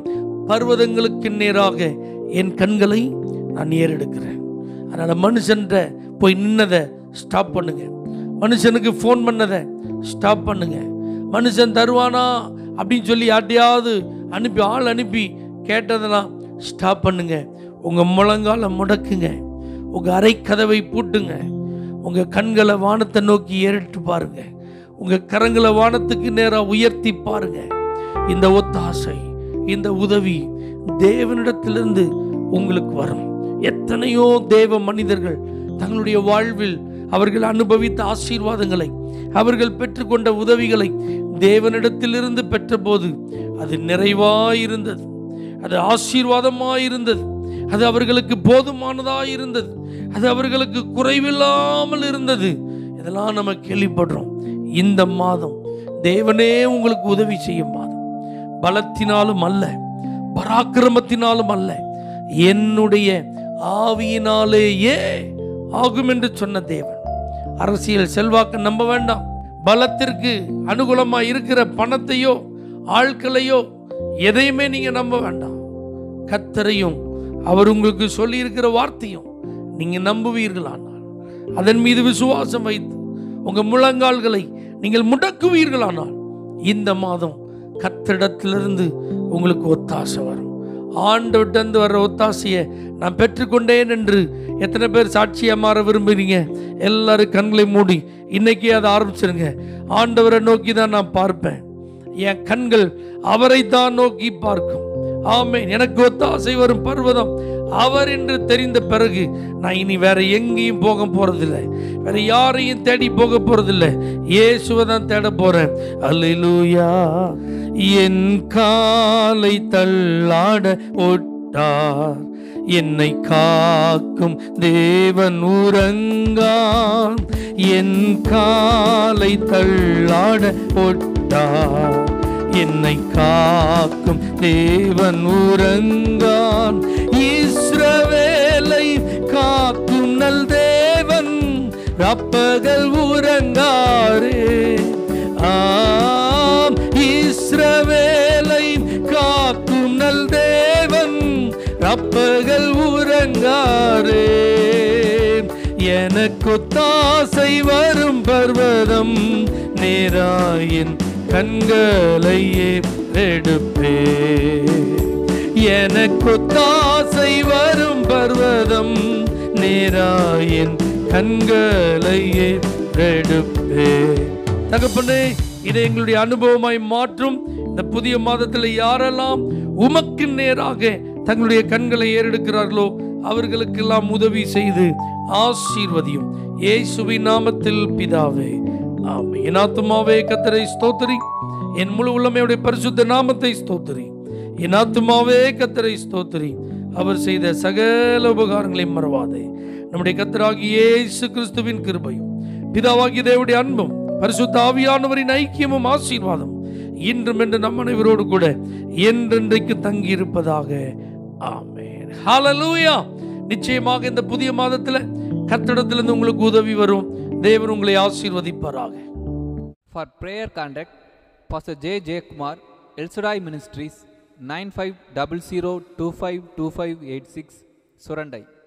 பர்வதங்களுக்கு நேராக என் கண்களை நான் ஏறெடுக்கிறேன் அதனால மனுஷன்ட்ட போய் நின்னதை ஸ்டாப் பண்ணுங்க மனுஷனுக்கு ஃபோன் பண்ணதை ஸ்டாப் பண்ணுங்க மனுஷன் தருவானா அப்படின்னு சொல்லி யார்ட்டையாவது அனுப்பி ஆள் அனுப்பி கேட்டதெல்லாம் ஸ்டாப் பண்ணுங்க உங்க முழங்கால முடக்குங்க உங்க அறை கதவை பூட்டுங்க உங்க கண்களை வானத்தை நோக்கி ஏறிட்டு பாருங்க உங்க கரங்களை வானத்துக்கு நேராக உயர்த்தி பாருங்க இந்த ஒத்தாசை இந்த உதவி தேவனிடத்திலிருந்து உங்களுக்கு வரும் எத்தனையோ தேவ மனிதர்கள் தங்களுடைய வாழ்வில் அவர்கள் அனுபவித்த ஆசீர்வாதங்களை அவர்கள் பெற்றுக்கொண்ட உதவிகளை தேவனிடத்திலிருந்து பெற்றபோது அது நிறைவாயிருந்தது அது ஆசீர்வாதமாயிருந்தது அது அவர்களுக்கு போதுமானதாக இருந்தது அது அவர்களுக்கு குறைவில்லாமல் இருந்தது இதெல்லாம் நம்ம கேள்விப்படுறோம் இந்த மாதம் தேவனே உங்களுக்கு உதவி செய்யும் மாதம் பலத்தினாலும் அல்ல பராக்கிரமத்தினாலும் அல்ல என்னுடைய ஆவியினாலேயே ஆகும் என்று சொன்ன தேவன் அரசியல் செல்வாக்க நம்ப வேண்டாம் பலத்திற்கு அனுகூலமா இருக்கிற பணத்தையோ ஆட்களையோ எதையுமே நீங்க நம்ப வேண்டாம் கத்தரையும் அவர் உங்களுக்கு சொல்லி இருக்கிற வார்த்தையும் நீங்க நம்புவீர்களானால் அதன் மீது விசுவாசம் வைத்து உங்க முழங்கால்களை நீங்கள் முடக்குவீர்களானால் இந்த மாதம் கத்திடத்திலிருந்து உங்களுக்கு ஒத்தாசை வரும் ஆண்டவர்கிட்ட வர்ற ஒத்தாசையை நான் பெற்றுக்கொண்டேன் என்று எத்தனை பேர் சாட்சியா மாற விரும்புறீங்க எல்லாரும் கண்களை மூடி இன்னைக்கே அதை ஆரம்பிச்சிருங்க ஆண்டவரை நோக்கி தான் நான் பார்ப்பேன் என் கண்கள் அவரை தான் நோக்கி பார்க்கும் ஆமென் எனக்கு ஒத்தாசை வரும் பர்வதம் அவர் என்று தெரிந்த பிறகு நான் இனி வேற எங்கேயும் போக போறதில்லை வேற யாரையும் தேடி போக போறதில்லை இயேசுவை தான் தேட போறேன் அல்லேலூயா என் காலை தள்ளாட ஒட்டார் என்னை காக்கும் தேவன் உறங்கான் என் காலை தள்ளாட ஒட்டார் என்னை காக்கும் தேவன் உறங்கான் இஸ்ரவேலை காக்கும் நல் தேவன் ரப்பகல் உறங்காரே ஆம் இஸ்ரவேலை காக்கும் நல் தேவன் ரப்பகல் உறங்காரே எனக்கு தாசை வரும் பர்வதம் நேராயின் கண்களையே எடுப்பே எனக்கு தாசை வரும் பர்வதம் நேராயின் கண்களையே எடுப்பே தகப்பனே இதை எங்களுடைய அனுபவமாய் மாற்றும் இந்த புதிய மாதத்தில் யாரெல்லாம் உமக்கு நேராக தங்களுடைய கண்களை ஏறெடுக்கிறார்களோ அவர்களுக்கெல்லாம் உதவி செய்து ஆசீர்வதியும் இயேசுவின் நாமத்தில் பிதாவே ஆமென் என் ஆத்துமாவே கத்தரை ஸ்தோத்திரி என் முழு உள்ளமையுடைய பரிசுத்த நாமத்தை ஸ்தோத்திரி என் ஆத்துமாவே கத்தரை ஸ்தோத்திரி அவர் செய்த சகல உபகாரங்களையும் மறவாதே நம்முடைய கத்தராகிய இயேசு கிறிஸ்துவின் கிருபையும் பிதாவாகிய தேவனுடைய அன்பும் பரிசுத்த ஆவியானவரின் ஐக்கியமும் ஆசீர்வாதம் இன்றும் என்று நம் அனைவரோடு கூட என்றென்றைக்கு தங்கி இருப்பதாக ஆமென் ஹalleluya நிச்சயமாக இந்த புதிய மாதத்துல கர்த்தரிடத்திலிருந்து உங்களுக்கு உதவி வரும் தேவன் உங்களை ஆசீர்வதிப்பாராக For prayer contact, Pastor J. J. Kumar, El Shaddai Ministries, 9500252586, Surandai.